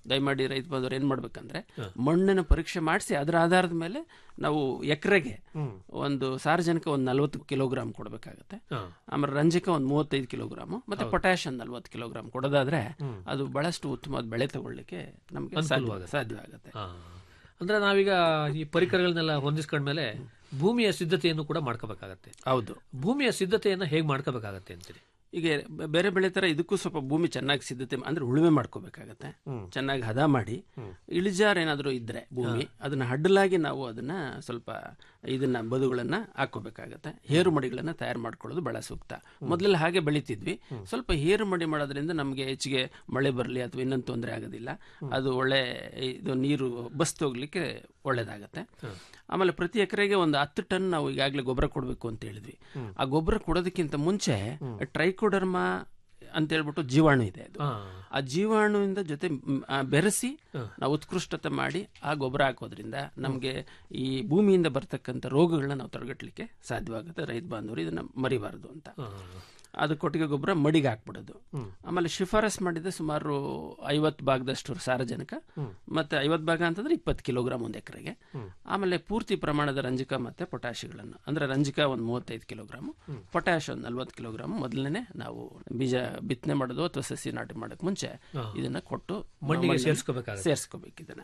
S15: ದಯಮಾಡಿ ರೈತ ಬಾಂಧವರು ಏನ್ ಮಾಡ್ಬೇಕಂದ್ರೆ ಮಣ್ಣಿನ ಪರೀಕ್ಷೆ ಮಾಡಿಸಿ ಅದರ ಆಧಾರದ ಮೇಲೆ ನಾವು ಎಕರೆಗೆ ಒಂದು ಸಾರಜನಕ ಒಂದು ನಲ್ವತ್ತು ಕಿಲೋಗ್ರಾಮ್ ಕೊಡಬೇಕಾಗತ್ತೆ ಆಮೇಲೆ ರಂಜಕ ಒಂದು ಮೂವತ್ತೈದು ಕಿಲೋಗ್ರಾಮ್ ಮತ್ತೆ ಪೊಟ್ಯಾಶ್ ಒಂದು ನಲ್ವತ್ತು ಕಿಲೋಗ್ರಾಮ್ ಕೊಡೋದಾದ್ರೆ ಅದು ಬಹಳಷ್ಟು ಉತ್ತಮವಾದ ಬೆಳೆ ತಗೊಳ್ಳಿಕ್ಕೆ ನಮಗೆ
S14: ಅನುಕೂಲವಾಗುತ್ತೆ.
S15: ಸಾಧ್ಯ ಆಗುತ್ತೆ
S14: ಹಾ. ಅಂದ್ರೆ ನಾವೀಗ ಈ ಪರಿಕರಗಳನ್ನೆಲ್ಲ ಹೊಂದಿಸ್ಕೊಂಡ್ಮೇಲೆ ಭೂಮಿಯ ಸಿದ್ಧತೆಯನ್ನು ಕೂಡ ಮಾಡ್ಕೋಬೇಕಾಗತ್ತೆ
S15: ಹೌದು
S14: ಭೂಮಿಯ ಸಿದ್ಧತೆಯನ್ನ ಹೇಗ್ ಮಾಡ್ಕೋಬೇಕಾಗತ್ತೆ ಅಂತೀರಿ
S15: ಈಗ ಬೆ- ಬೇರೆ ಬೆಳೆ ತರ ಇದಕ್ಕೂ ಸ್ವಲ್ಪ ಭೂಮಿ ಚೆನ್ನಾಗಿ ಸಿದ್ಧತೆ ಮಾ- ಅಂದ್ರೆ ಉಳುಮೆ ಮಾಡ್ಕೋಬೇಕಾಗತ್ತೆ ಚೆನ್ನಾಗಿ ಹದ ಮಾಡಿ ಇಳಿಜಾರು ಏನಾದರೂ ಇದ್ರೆ ಭೂಮಿ ಅದನ್ನ ಅಡ್ಡಲಾಗಿ ನಾವು ಅದನ್ನ ಸ್ವಲ್ಪ ಇದನ್ನ ಬದುಗಳನ್ನ ಹಾಕೋಬೇಕಾಗತ್ತೆ ಹೇರು ಮಡಿಗಳನ್ನ ತಯಾರು ಮಾಡ್ಕೊಳ್ಳೋದು ಬಹಳ ಸೂಕ್ತ ಮೊದಲೆಲ್ಲ ಹಾಗೆ ಬೆಳಿತಿದ್ವಿ ಸ್ವಲ್ಪ ಹೇರು ಮಡಿ ಮಾಡೋದ್ರಿಂದ ನಮಗೆ ಹೆಚ್ಚಿಗೆ ಮಳೆ ಬರಲಿ ಅಥವಾ ಇನ್ನೊಂದು ತೊಂದರೆ ಆಗೋದಿಲ್ಲ ಅದು ಒಳ್ಳೆ ಇದು ನೀರು ಬಸ್ತು ಹೋಗ್ಲಿಕ್ಕೆ ಒಳ್ಳೇದಾಗತ್ತೆ ಆಮೇಲೆ ಪ್ರತಿ ಎಕರೆಗೆ ಒಂದು ಹತ್ತು ಟನ್ ನಾವು ಈಗಾಗಲೇ ಗೊಬ್ಬರ ಕೊಡಬೇಕು ಅಂತ ಹೇಳಿದ್ವಿ ಆ ಗೊಬ್ಬರ ಕೊಡೋದಕ್ಕಿಂತ ಮುಂಚೆ ಟ್ರೈಕೋಡರ್ಮಾ ಅಂತ ಹೇಳ್ಬಿಟ್ಟು ಜೀವಾಣು ಇದೆ ಅದು ಆ ಜೀವಾಣುವಿಂದ ಜೊತೆ ಮ್, ಆ, ಬೆರೆಸಿ ನಾವು ಉತ್ಕೃಷ್ಟತೆ ಮಾಡಿ ಆ ಗೊಬ್ಬರ ಹಾಕೋದ್ರಿಂದ ನಮಗೆ ಈ ಭೂಮಿಯಿಂದ ಬರ್ತಕ್ಕಂಥ ರೋಗಗಳನ್ನ ನಾವು ತಡೆಗಟ್ಟಲಿಕ್ಕೆ ಸಾಧ್ಯವಾಗುತ್ತೆ ರೈತ ಬಾಂಧವರು ಇದನ್ನ ಮರಿಬಾರದು ಅಂತ ಅದು ಕೊಟ್ಟಿಗೆ ಗೊಬ್ಬರ ಮಡಿಗೆ ಹಾಕ್ಬಿಡೋದು ಆಮೇಲೆ ಶಿಫಾರಸ್ ಮಾಡಿದ ಸುಮಾರು ಐವತ್ತು ಭಾಗದಷ್ಟು ಸಾರಜನಕ ಮತ್ತೆ ಐವತ್ತು ಭಾಗ ಅಂತಂದ್ರೆ ಇಪ್ಪತ್ತು ಕಿಲೋಗ್ರಾಮ್ ಒಂದು ಎಕರೆಗೆ ಆಮೇಲೆ ಪೂರ್ತಿ ಪ್ರಮಾಣದ ರಂಜಕ ಮತ್ತೆ ಪೊಟ್ಯಾಶಿಗಳನ್ನು ಅಂದ್ರೆ ರಂಜಕ ಒಂದು ಮೂವತ್ತೈದು ಕಿಲೋಗ್ರಾಮ್ ಪೊಟ್ಯಾಶ್ ಒಂದು ನಲ್ವತ್ತು ಕಿಲೋಗ್ರಾಮ್ ಮೊದಲನೇ ನಾವು ಬೀಜ ಬಿತ್ತನೆ ಮಾಡೋದು ಅಥವಾ ಸಸಿ ನಾಟಿ ಮಾಡಕ್ ಮುಂಚೆ ಇದನ್ನ ಕೊಟ್ಟು
S14: ಮಣ್ಣಿಗೆ
S15: ಮಣ್ಣಲ್ಲಿ
S14: ಸೇರ್ಸ್ಕೋಬೇಕಾಗತ್ತೆ.
S15: ಸೇರ್ಸ್ಕೋಬೇಕು ಇದನ್ನ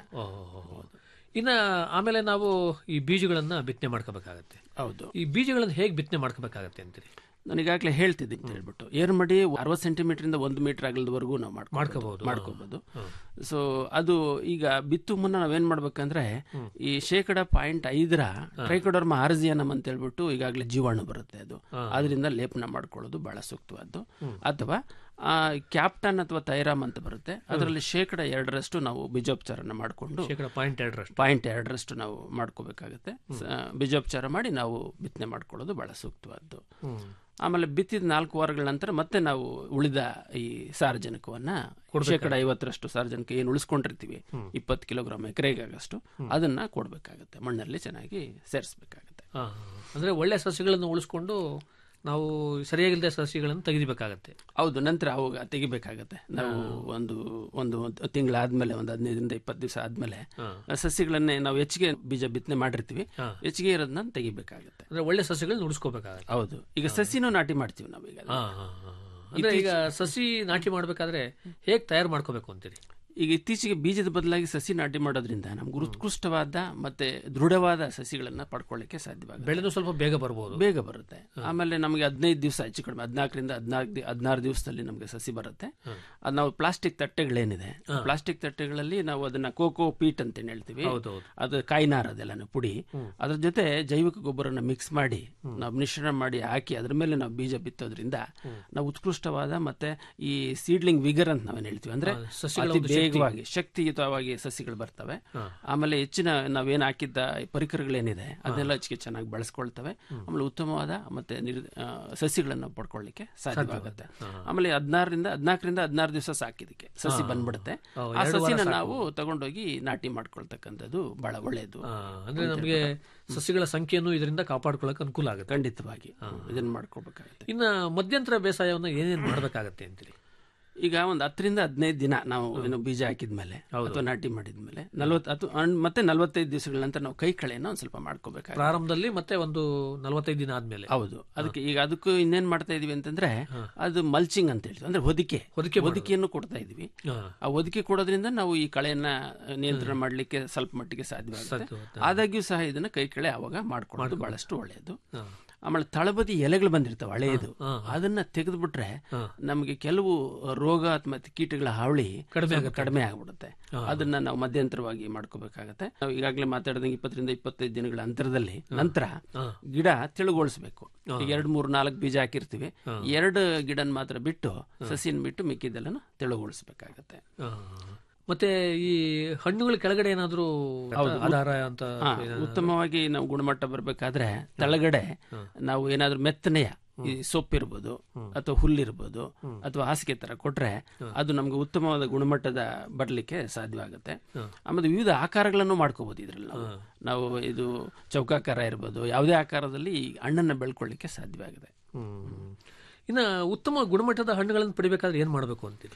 S14: ಇನ್ನ ಆಮೇಲೆ ನಾವು ಈ ಬೀಜಗಳನ್ನ ಬಿತ್ತನೆ ಮಾಡ್ಕೋಬೇಕಾಗತ್ತೆ
S15: ಹೌದು
S14: ಈ ಬೀಜಗಳನ್ನ ಹೇಗ್ ಬಿತ್ತನೆ ಮಾಡ್ಕೋಬೇಕಾಗತ್ತೆ ಅಂತೀರಿ
S15: ನಾನು ಈಗಾಗಲೇ ಹೇಳ್ತಿದ್ದೀನಿ ಅಂತ ಹೇಳ್ಬಿಟ್ಟು ಏರ್ಮಡಿ ಅರವತ್ತು ಸೆಂಟಿಮೀಟರ್ ಇಂದ ಒಂದು ಮೀಟರ್ ಅಗಲದವರೆಗೂ ನಾವು
S14: ಮಾಡ್ಕೋಬಹುದು.
S15: ಮಾಡ್ಕೋಬಹುದು ಸೊ ಅದು ಈಗ ಬಿತ್ತು ಮುನ್ನ ನಾವೇನ್ ಮಾಡ್ಬೇಕಂದ್ರೆ ಈ ಶೇಕಡ ಪಾಯಿಂಟ್ ಐದರ ಟ್ರೈಕೋಡರ್ಮ ಆರ್ಜಿಯನಮ್ ಅಂತ ಹೇಳ್ಬಿಟ್ಟು ಈಗಾಗಲೇ ಜೀವಾಣು ಬರುತ್ತೆ ಅದು ಅದರಿಂದ ಲೇಪನ ಮಾಡ್ಕೊಳ್ಳೋದು ಬಹಳ ಸೂಕ್ತವಾದ್ದು ಅಥವಾ ಆ, ಕ್ಯಾಪ್ಟನ್ ಅಥವಾ ತೈರಾಮ್ ಅಂತ ಬರುತ್ತೆ ಅದರಲ್ಲಿ ಶೇಕಡ ಎರಡರಷ್ಟು ನಾವು ಬೀಜೋಪಚಾರನ ಮಾಡಿಕೊಂಡು
S14: ಶೇಕಡ ಪಾಯಿಂಟ್ ಎರಡರಷ್ಟು
S15: ಪಾಯಿಂಟ್ ಎರಡರಷ್ಟು ನಾವು ಮಾಡ್ಕೋಬೇಕಾಗತ್ತೆ ಸ- ಬೀಜೋಪಚಾರ ಮಾಡಿ ನಾವು ಬಿತ್ತನೆ ಮಾಡ್ಕೊಳ್ಳೋದು ಬಹಳ ಸೂಕ್ತವಾದ್ದು ಆಮೇಲೆ ಬಿತ್ತಿದ ನಾಲ್ಕು ವಾರಗಳ ನಂತರ ಮತ್ತೆ ನಾವು ಉಳಿದ ಈ ಸಾರಜನಕವನ್ನ ಶೇಕಡ ಐವತ್ತರಷ್ಟು ಸಾರಜನಕ ಏನು ಉಳಿಸ್ಕೊಂಡಿರ್ತೀವಿ ಇಪ್ಪತ್ತು ಕಿಲೋಗ್ರಾಮ್ ಎಕರೆಗಾಗಷ್ಟು ಅದನ್ನ ಕೊಡ್ಬೇಕಾಗತ್ತೆ ಮಣ್ಣಲ್ಲಿ ಚೆನ್ನಾಗಿ ಸೇರಿಸಬೇಕಾಗತ್ತೆ
S14: ಹಾ, ಹಾ. ಅಂದ್ರೆ ಒಳ್ಳೆ ಸಸ್ಯಗಳನ್ನು ಉಳಿಸ್ಕೊಂಡು ನಾವು ಸರಿಯಾಗಿಲ್ಲದೆ ಸಸ್ಯಗಳನ್ನು ತೆಗಿಬೇಕಾಗತ್ತೆ
S15: ಹೌದು ನಂತರ ಅವಾಗ ತೆಗಿಬೇಕಾಗತ್ತೆ ನಾವು ಒಂದು ಒಂದು ತಿಂಗಳಾದ್ಮೇಲೆ ಒಂದು ಹದಿನೈದರಿಂದ ಇಪ್ಪತ್ತು ದಿವಸ ಆದ್ಮೇಲೆ ಸಸ್ಯಗಳನ್ನೇ ನಾವು ಹೆಚ್ಚಿಗೆ ಬೀಜ ಬಿತ್ತನೆ ಮಾಡಿರ್ತೀವಿ ಹೆಚ್ಚಿಗೆ ಇರೋದನ್ನ ತೆಗಿಬೇಕಾಗತ್ತೆ
S14: ಅಂದ್ರೆ ಒಳ್ಳೆ ಸಸ್ಯಗಳನ್ನ ಉಳಿಸ್ಕೋಬೇಕಾಗತ್ತೆ
S15: ಹೌದು ಈಗ ಸಸಿನೂ ನಾಟಿ ಮಾಡ್ತೀವಿ ನಾವೀಗ
S14: ಹಾ, ಹಾ, ಹಾ. ಅಂದ್ರೆ ಈಗ ಸಸಿ ನಾಟಿ ಮಾಡ್ಬೇಕಾದ್ರೆ ಹೇಗ್ ತಯಾರು ಮಾಡ್ಕೋಬೇಕು ಅಂತೀರಿ
S15: ಈಗ ಇತ್ತೀಚೆಗೆ ಬೀಜದ ಬದಲಾಗಿ ಸಸಿ ನಾಟಿ ಮಾಡೋದ್ರಿಂದ ನಮ್ಗೆ ಉತ್ಕೃಷ್ಟವಾದ ಮತ್ತೆ ದೃಢವಾದ ಸಸಿಗಳನ್ನ ಪಡ್ಕೊಳ್ಳಿಕ್ಕೆ ಸಾಧ್ಯವಾಗುತ್ತೆ
S14: ಬೆಳೆನೂ ಸ್ವಲ್ಪ ಬೇಗ ಬರ್ಬೋದು
S15: ಬೇಗ ಬರುತ್ತೆ ಆಮೇಲೆ ನಮಗೆ ಹದಿನೈದು ದಿವಸ ಹೆಚ್ಚು ಕಡಿಮೆ ಹದಿನಾಲ್ಕರಿಂದ ಹದಿನಾಲ್ಕು ಹದಿನಾರು ದಿವಸದಲ್ಲಿ ನಮಗೆ ಸಸಿ ಬರುತ್ತೆ ಅದು ನಾವು ಪ್ಲಾಸ್ಟಿಕ್ ತಟ್ಟೆಗಳೇನಿದೆ ಪ್ಲಾಸ್ಟಿಕ್ ತಟ್ಟೆಗಳಲ್ಲಿ ನಾವು ಅದನ್ನ ಕೋಕೋ ಪೀಟ್ ಅಂತ ಏನ್ ಹೇಳ್ತೀವಿ
S14: ಹೌದೌದು.
S15: ಅದು ಕಾಯಿನಾರ ಅದೆಲ್ಲ ಪುಡಿ ಅದ್ರ ಜೊತೆ ಜೈವಿಕ ಗೊಬ್ಬರನ ಮಿಕ್ಸ್ ಮಾಡಿ ನಾವು ಮಿಶ್ರಣ ಮಾಡಿ ಹಾಕಿ ಅದ್ರ ಮೇಲೆ ನಾವು ಬೀಜ ಬಿತ್ತೋದ್ರಿಂದ ನಾವು ಉತ್ಕೃಷ್ಟವಾದ ಮತ್ತೆ ಈ ಸೀಡ್ಲಿಂಗ್ ವಿಗರ್ ಅಂತ ನಾವೇನ್ ಹೇಳ್ತೀವಿ ಅಂದ್ರೆ
S14: ಹಾ, ಸಸ್ಯಗಳ
S15: ಅತಿ
S14: ಒಂದು ಶಕ್ತಿ.
S15: ವೇಗವಾಗಿ ಶಕ್ತಿಯುತವಾಗಿ ಸಸಿಗಳು ಬರ್ತವೆ ಆಮೇಲೆ ಹೆಚ್ಚಿನ ನಾವೇನ್ ಹಾಕಿದ್ದ ಪರಿಕರಗಳೇನಿದೆ ಅದನ್ನೆಲ್ಲ ಹೆಚ್ಚಿಗೆ ಚೆನ್ನಾಗಿ ಬಳಸ್ಕೊಳ್ತವೆ ಆಮೇಲೆ ಉತ್ತಮವಾದ ಮತ್ತೆ ನಿರ್- ಆ, ಸಸಿಗಳನ್ನ ಪಡ್ಕೊಳ್ಳಿಕ್ಕೆ ಸಾಧ್ಯವಾಗುತ್ತೆ ಆಮೇಲೆ ಹದಿನಾರರಿಂದ ಹದಿನಾಲ್ಕರಿಂದ ಹದಿನಾರು ದಿವಸ ಸಾಕಿದಕ್ಕೆ ಸಸಿ
S14: ಹಾ.
S15: ಬಂದ್ಬಿಡುತ್ತೆ
S14: ಹಾ,
S15: ಆ
S14: ಎರಡು ವಾರ
S15: ಸಸಿನ
S14: ಸಾಕು.
S15: ನಾವು ತಗೊಂಡೋಗಿ ನಾಟಿ ಮಾಡ್ಕೊಳ್ತಕ್ಕಂಥದ್ದು ಬಹಳ ಒಳ್ಳೆಯದು
S14: ಆ, ಅಂದ್ರೆ ನಮಗೆ ಸಸ್ಯಗಳ ಸಂಖ್ಯೆಯನ್ನು ಇದರಿಂದ ಕಾಪಾಡ್ಕೊಳ್ಳೋಕೆ ಅನುಕೂಲ ಆಗುತ್ತೆ
S15: ಖಂಡಿತವಾಗಿ ಇದನ್ನ ಮಾಡ್ಕೋಬೇಕಾಗುತ್ತೆ
S14: ಇನ್ನ ಮಧ್ಯಂತರ ಬೇಸಾಯವನ್ನು ಏನೇನು ಮಾಡ್ಬೇಕಾಗತ್ತೆ ಅಂತೀರಿ
S15: ಈಗ ಒಂದು ಹತ್ತರಿಂದ ಹದಿನೈದು ದಿನ ನಾವು ಏನು ಬೀಜ ಹಾಕಿದ್ಮೇಲೆ ಅಥವಾ ನಾಟಿ ಮಾಡಿದ್ಮೇಲೆ ನಲ್ವತ್ತು ಅಥವಾ ಅನ್- ಮತ್ತೆ ನಲವತ್ತೈದು ದಿವಸಗಳ ನಂತರ ನಾವು ಕೈ ಕಳೆನ ಒಂದ್ ಸ್ವಲ್ಪ ಮಾಡ್ಕೋಬೇಕಾಗುತ್ತೆ
S14: ಪ್ರಾರಂಭದಲ್ಲಿ ಮತ್ತೆ ಒಂದು ನಲವತ್ತೈದು ದಿನ ಆದ್ಮೇಲೆ
S15: ಹೌದು ಅದಕ್ಕೆ ಈಗ ಅದಕ್ಕೂ ಇನ್ನೇನ್ ಮಾಡ್ತಾ ಇದೀವಿ ಅಂತಂದ್ರೆ ಅದು ಮಲ್ಚಿಂಗ್ ಅಂತ ಹೇಳ್ತೀವಿ ಅಂದ್ರೆ ಹೊದಿಕೆ
S14: ಹೊದಿಕೆ ಮಾಡೋದು.
S15: ಹೊದಿಕೆಯನ್ನು ಕೊಡ್ತಾ ಇದೀವಿ
S14: ಹಾ.
S15: ಆ ಹೊದಿಕೆ ಕೊಡೋದ್ರಿಂದ ನಾವು ಈ ಕಳೆಯನ್ನ ನಿಯಂತ್ರಣ ಮಾಡ್ಲಿಕ್ಕೆ ಸ್ವಲ್ಪ ಮಟ್ಟಿಗೆ ಸಾಧ್ಯವಾಗುತ್ತೆ
S14: ಸಾಧ್ಯವಾಗುತ್ತೆ.
S15: ಆದಾಗ್ಯೂ ಸಹ ಇದನ್ನ ಕೈ ಕಳೆ ಅವಾಗ ಮಾಡ್ಕೊಳ್ಳೋದು ಬಹಳಷ್ಟು ಒಳ್ಳೆಯದು ಆಮೇಲೆ ತಳಬದಿ ಎಲೆಗಳು ಬಂದಿರ್ತಾವೆ ಹಳೆಯದು ಅದನ್ನ ತೆಗೆದುಬಿಟ್ರೆ ನಮಗೆ ಕೆಲವು ರೋಗ ಮತ್ತು ಕೀಟಗಳ ಹಾವಳಿ
S14: ಕಡಿಮೆ
S15: ಸ್ವಲ್ಪ
S14: ಆಗುತ್ತೆ.
S15: ಕಡಿಮೆ ಆಗ್ಬಿಡುತ್ತೆ ಅದನ್ನ ನಾವು ಮಧ್ಯಂತರವಾಗಿ ಮಾಡ್ಕೋಬೇಕಾಗತ್ತೆ ನಾವು ಈಗಾಗಲೇ ಮಾತಾಡಿದಂಗೆ ಇಪ್ಪತ್ತರಿಂದ ಇಪ್ಪತ್ತೈದು ದಿನಗಳ ಅಂತರದಲ್ಲಿ ನಂತರ ಗಿಡ ತೆಳುಗೊಳಿಸ್ಬೇಕು ಈಗ ಎರಡು ಮೂರು ನಾಲ್ಕು ಬೀಜ ಹಾಕಿರ್ತೀವಿ ಎರಡು ಗಿಡನ್ ಮಾತ್ರ ಬಿಟ್ಟು ಸಸಿನ ಬಿಟ್ಟು ಮಿಕ್ಕಿದ್ದೆಲ್ಲನು ತೆಳುಗೊಳಿಸ್ಬೇಕಾಗತ್ತೆ
S14: ಆ, ಮತ್ತೆ ಈ ಹಣ್ಣುಗಳ ಕೆಳಗಡೆ ಏನಾದ್ರೂ
S15: ಹೌದು.
S14: ಆಧಾರ ಅಂತ
S15: ಹಾ,
S14: ಏನಾದ್ರು-
S15: ಉತ್ತಮವಾಗಿ ನಾವು ಗುಣಮಟ್ಟ ಬರಬೇಕಾದ್ರೆ ತೆಳಗಡೆ ನಾವು ಏನಾದ್ರೂ ಮೆತ್ತನೆಯ ಈ ಸೊಪ್ಪಿರ್ಬೋದು ಅಥವಾ ಹುಲ್ಲಿರ್ಬೋದು ಅಥವಾ ಹಾಸಿಗೆ ತರ ಕೊಟ್ರೆ ಅದು ನಮ್ಗೆ ಉತ್ತಮವಾದ ಗುಣಮಟ್ಟದ ಬರ್ಲಿಕ್ಕೆ ಸಾಧ್ಯವಾಗುತ್ತೆ ಆಮೇಲೆ ವಿವಿಧ ಆಕಾರಗಳನ್ನು ಮಾಡ್ಕೋಬಹುದು ಇದ್ರಲ್ಲಿ ನಾವು ನಾವು ಇದು ಚೌಕಾಕಾರ ಇರ್ಬೋದು ಯಾವುದೇ ಆಕಾರದಲ್ಲಿ ಈ ಹಣ್ಣನ್ನ ಬೆಳ್ಕೊಳ್ಳಿಕ್ಕೆ ಸಾಧ್ಯವಾಗಿದೆ
S14: ಹ್ಮ್. ಇನ್ನ ಉತ್ತಮ ಗುಣಮಟ್ಟದ ಹಣ್ಣುಗಳನ್ನು ಪಡಿಬೇಕಾದ್ರೆ ಏನ್ ಮಾಡಬೇಕು ಅಂತೀರಿ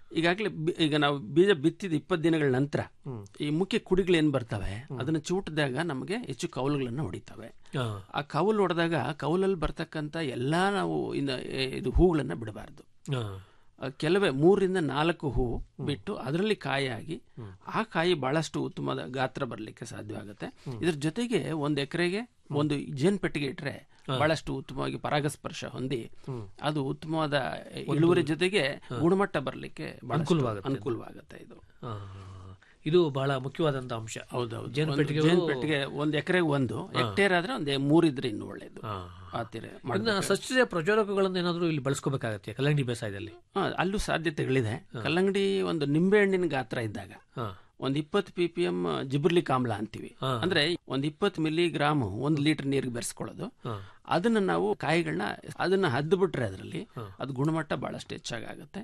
S15: ಈಗಾಗಲೇ ಈಗ ನಾವು ಬೀಜ ಬಿತ್ತಿದ ಇಪ್ಪತ್ತು ದಿನಗಳ ನಂತರ ಈ ಮುಖ್ಯ ಕುಡಿಗಳು ಏನ್ ಬರ್ತವೆ ಅದನ್ನ ಚೂಟಿದಾಗ ನಮಗೆ ಹೆಚ್ಚು ಕೌಲುಗಳನ್ನ ಹೊಡಿತವೆ ಆ ಕೌಲು ಹೊಡೆದಾಗ ಕೌಲಲ್ಲಿ ಬರ್ತಕ್ಕಂಥ ಎಲ್ಲಾ ನಾವು ಇನ್ನ ಎ- ಇದು ಹೂಗಳನ್ನ ಬಿಡಬಾರ್ದು ಆ, ಕೆಲವೇ ಮೂರರಿಂದ ನಾಲ್ಕು ಹೂ ಬಿಟ್ಟು ಅದರಲ್ಲಿ ಕಾಯಾಗಿ ಆ ಕಾಯಿ ಬಹಳಷ್ಟು ಉತ್ತಮವಾದ ಗಾತ್ರ ಬರಲಿಕ್ಕೆ ಸಾಧ್ಯವಾಗುತ್ತೆ ಇದ್ರ ಜೊತೆಗೆ ಒಂದು ಎಕರೆಗೆ ಒಂದು ಜೇನ್ ಪೆಟ್ಟಿಗೆ ಇಟ್ರೆ ಬಹಳಷ್ಟು ಉತ್ತಮವಾಗಿ ಪರಾಗಸ್ಪರ್ಶ ಹೊಂದಿ ಅದು ಉತ್ತಮವಾದ ಇಳುವರಿ ಜೊತೆಗೆ ಗುಣಮಟ್ಟ ಬರಲಿಕ್ಕೆ
S14: ಅನುಕೂಲವಾಗುತ್ತೆ.
S15: ಅನುಕೂಲವಾಗುತ್ತೆ ಇದು
S14: ಆ, ಇದು ಬಹಳ ಮುಖ್ಯವಾದಂತ ಅಂಶ
S15: ಹೌದೌದು
S14: ಜೇನು
S15: ಒಂದು
S14: ಪೆಟ್ಟಿಗೆಗಳು-
S15: ಜೇನು ಪೆಟ್ಟಿಗೆ ಒಂದು ಎಕರೆಗೆ ಒಂದು ಹೆಕ್ಟೇರ್ ಆದ್ರೆ ಒಂದು ಮೂರಿದ್ರೆ ಇನ್ನು ಒಳ್ಳೇದು ಆ ತೀರ
S14: ಇನ್ನ
S15: ಮಾಡ್ಬೇಕು.
S14: ಸಸ್ಯ ಪ್ರಚೋದಕಗಳನ್ನು ಏನಾದರೂ ಇಲ್ಲಿ ಬಳಸ್ಕೋಬೇಕಾಗತ್ತೆ ಕಲ್ಲಂಗಡಿ ಬೇಸಾಯದಲ್ಲಿ
S15: ಹಾ, ಅಲ್ಲೂ ಸಾಧ್ಯತೆಗಳಿದೆ ಕಲ್ಲಂಗಡಿ ಒಂದು ನಿಂಬೆ ಹಣ್ಣಿನ ಗಾತ್ರ ಇದ್ದಾಗ ಒಂದ್ ಇಪ್ಪತ್ತು ಪಿ ಪಿ ಎಂ ಜಿಬರ್ಲಿಕ್ ಆಮ್ಲ ಅಂತೀವಿ ಅಂದ್ರೆ ಒಂದ್ ಇಪ್ಪತ್ತು ಮಿಲಿ ಗ್ರಾಮ್ ಒಂದ್ ಲೀಟರ್ ನೀರಿಗೆ ಬೆರೆಸ್ಕೊಳ್ಳೋದು ಅದನ್ನ ನಾವು ಕಾಯಿಗಳನ್ನ ಅದನ್ನ ಹದ್ದು ಬಿಟ್ರೆ ಅದರಲ್ಲಿ ಅದು ಗುಣಮಟ್ಟ ಬಹಳಷ್ಟು ಹೆಚ್ಚಾಗುತ್ತೆ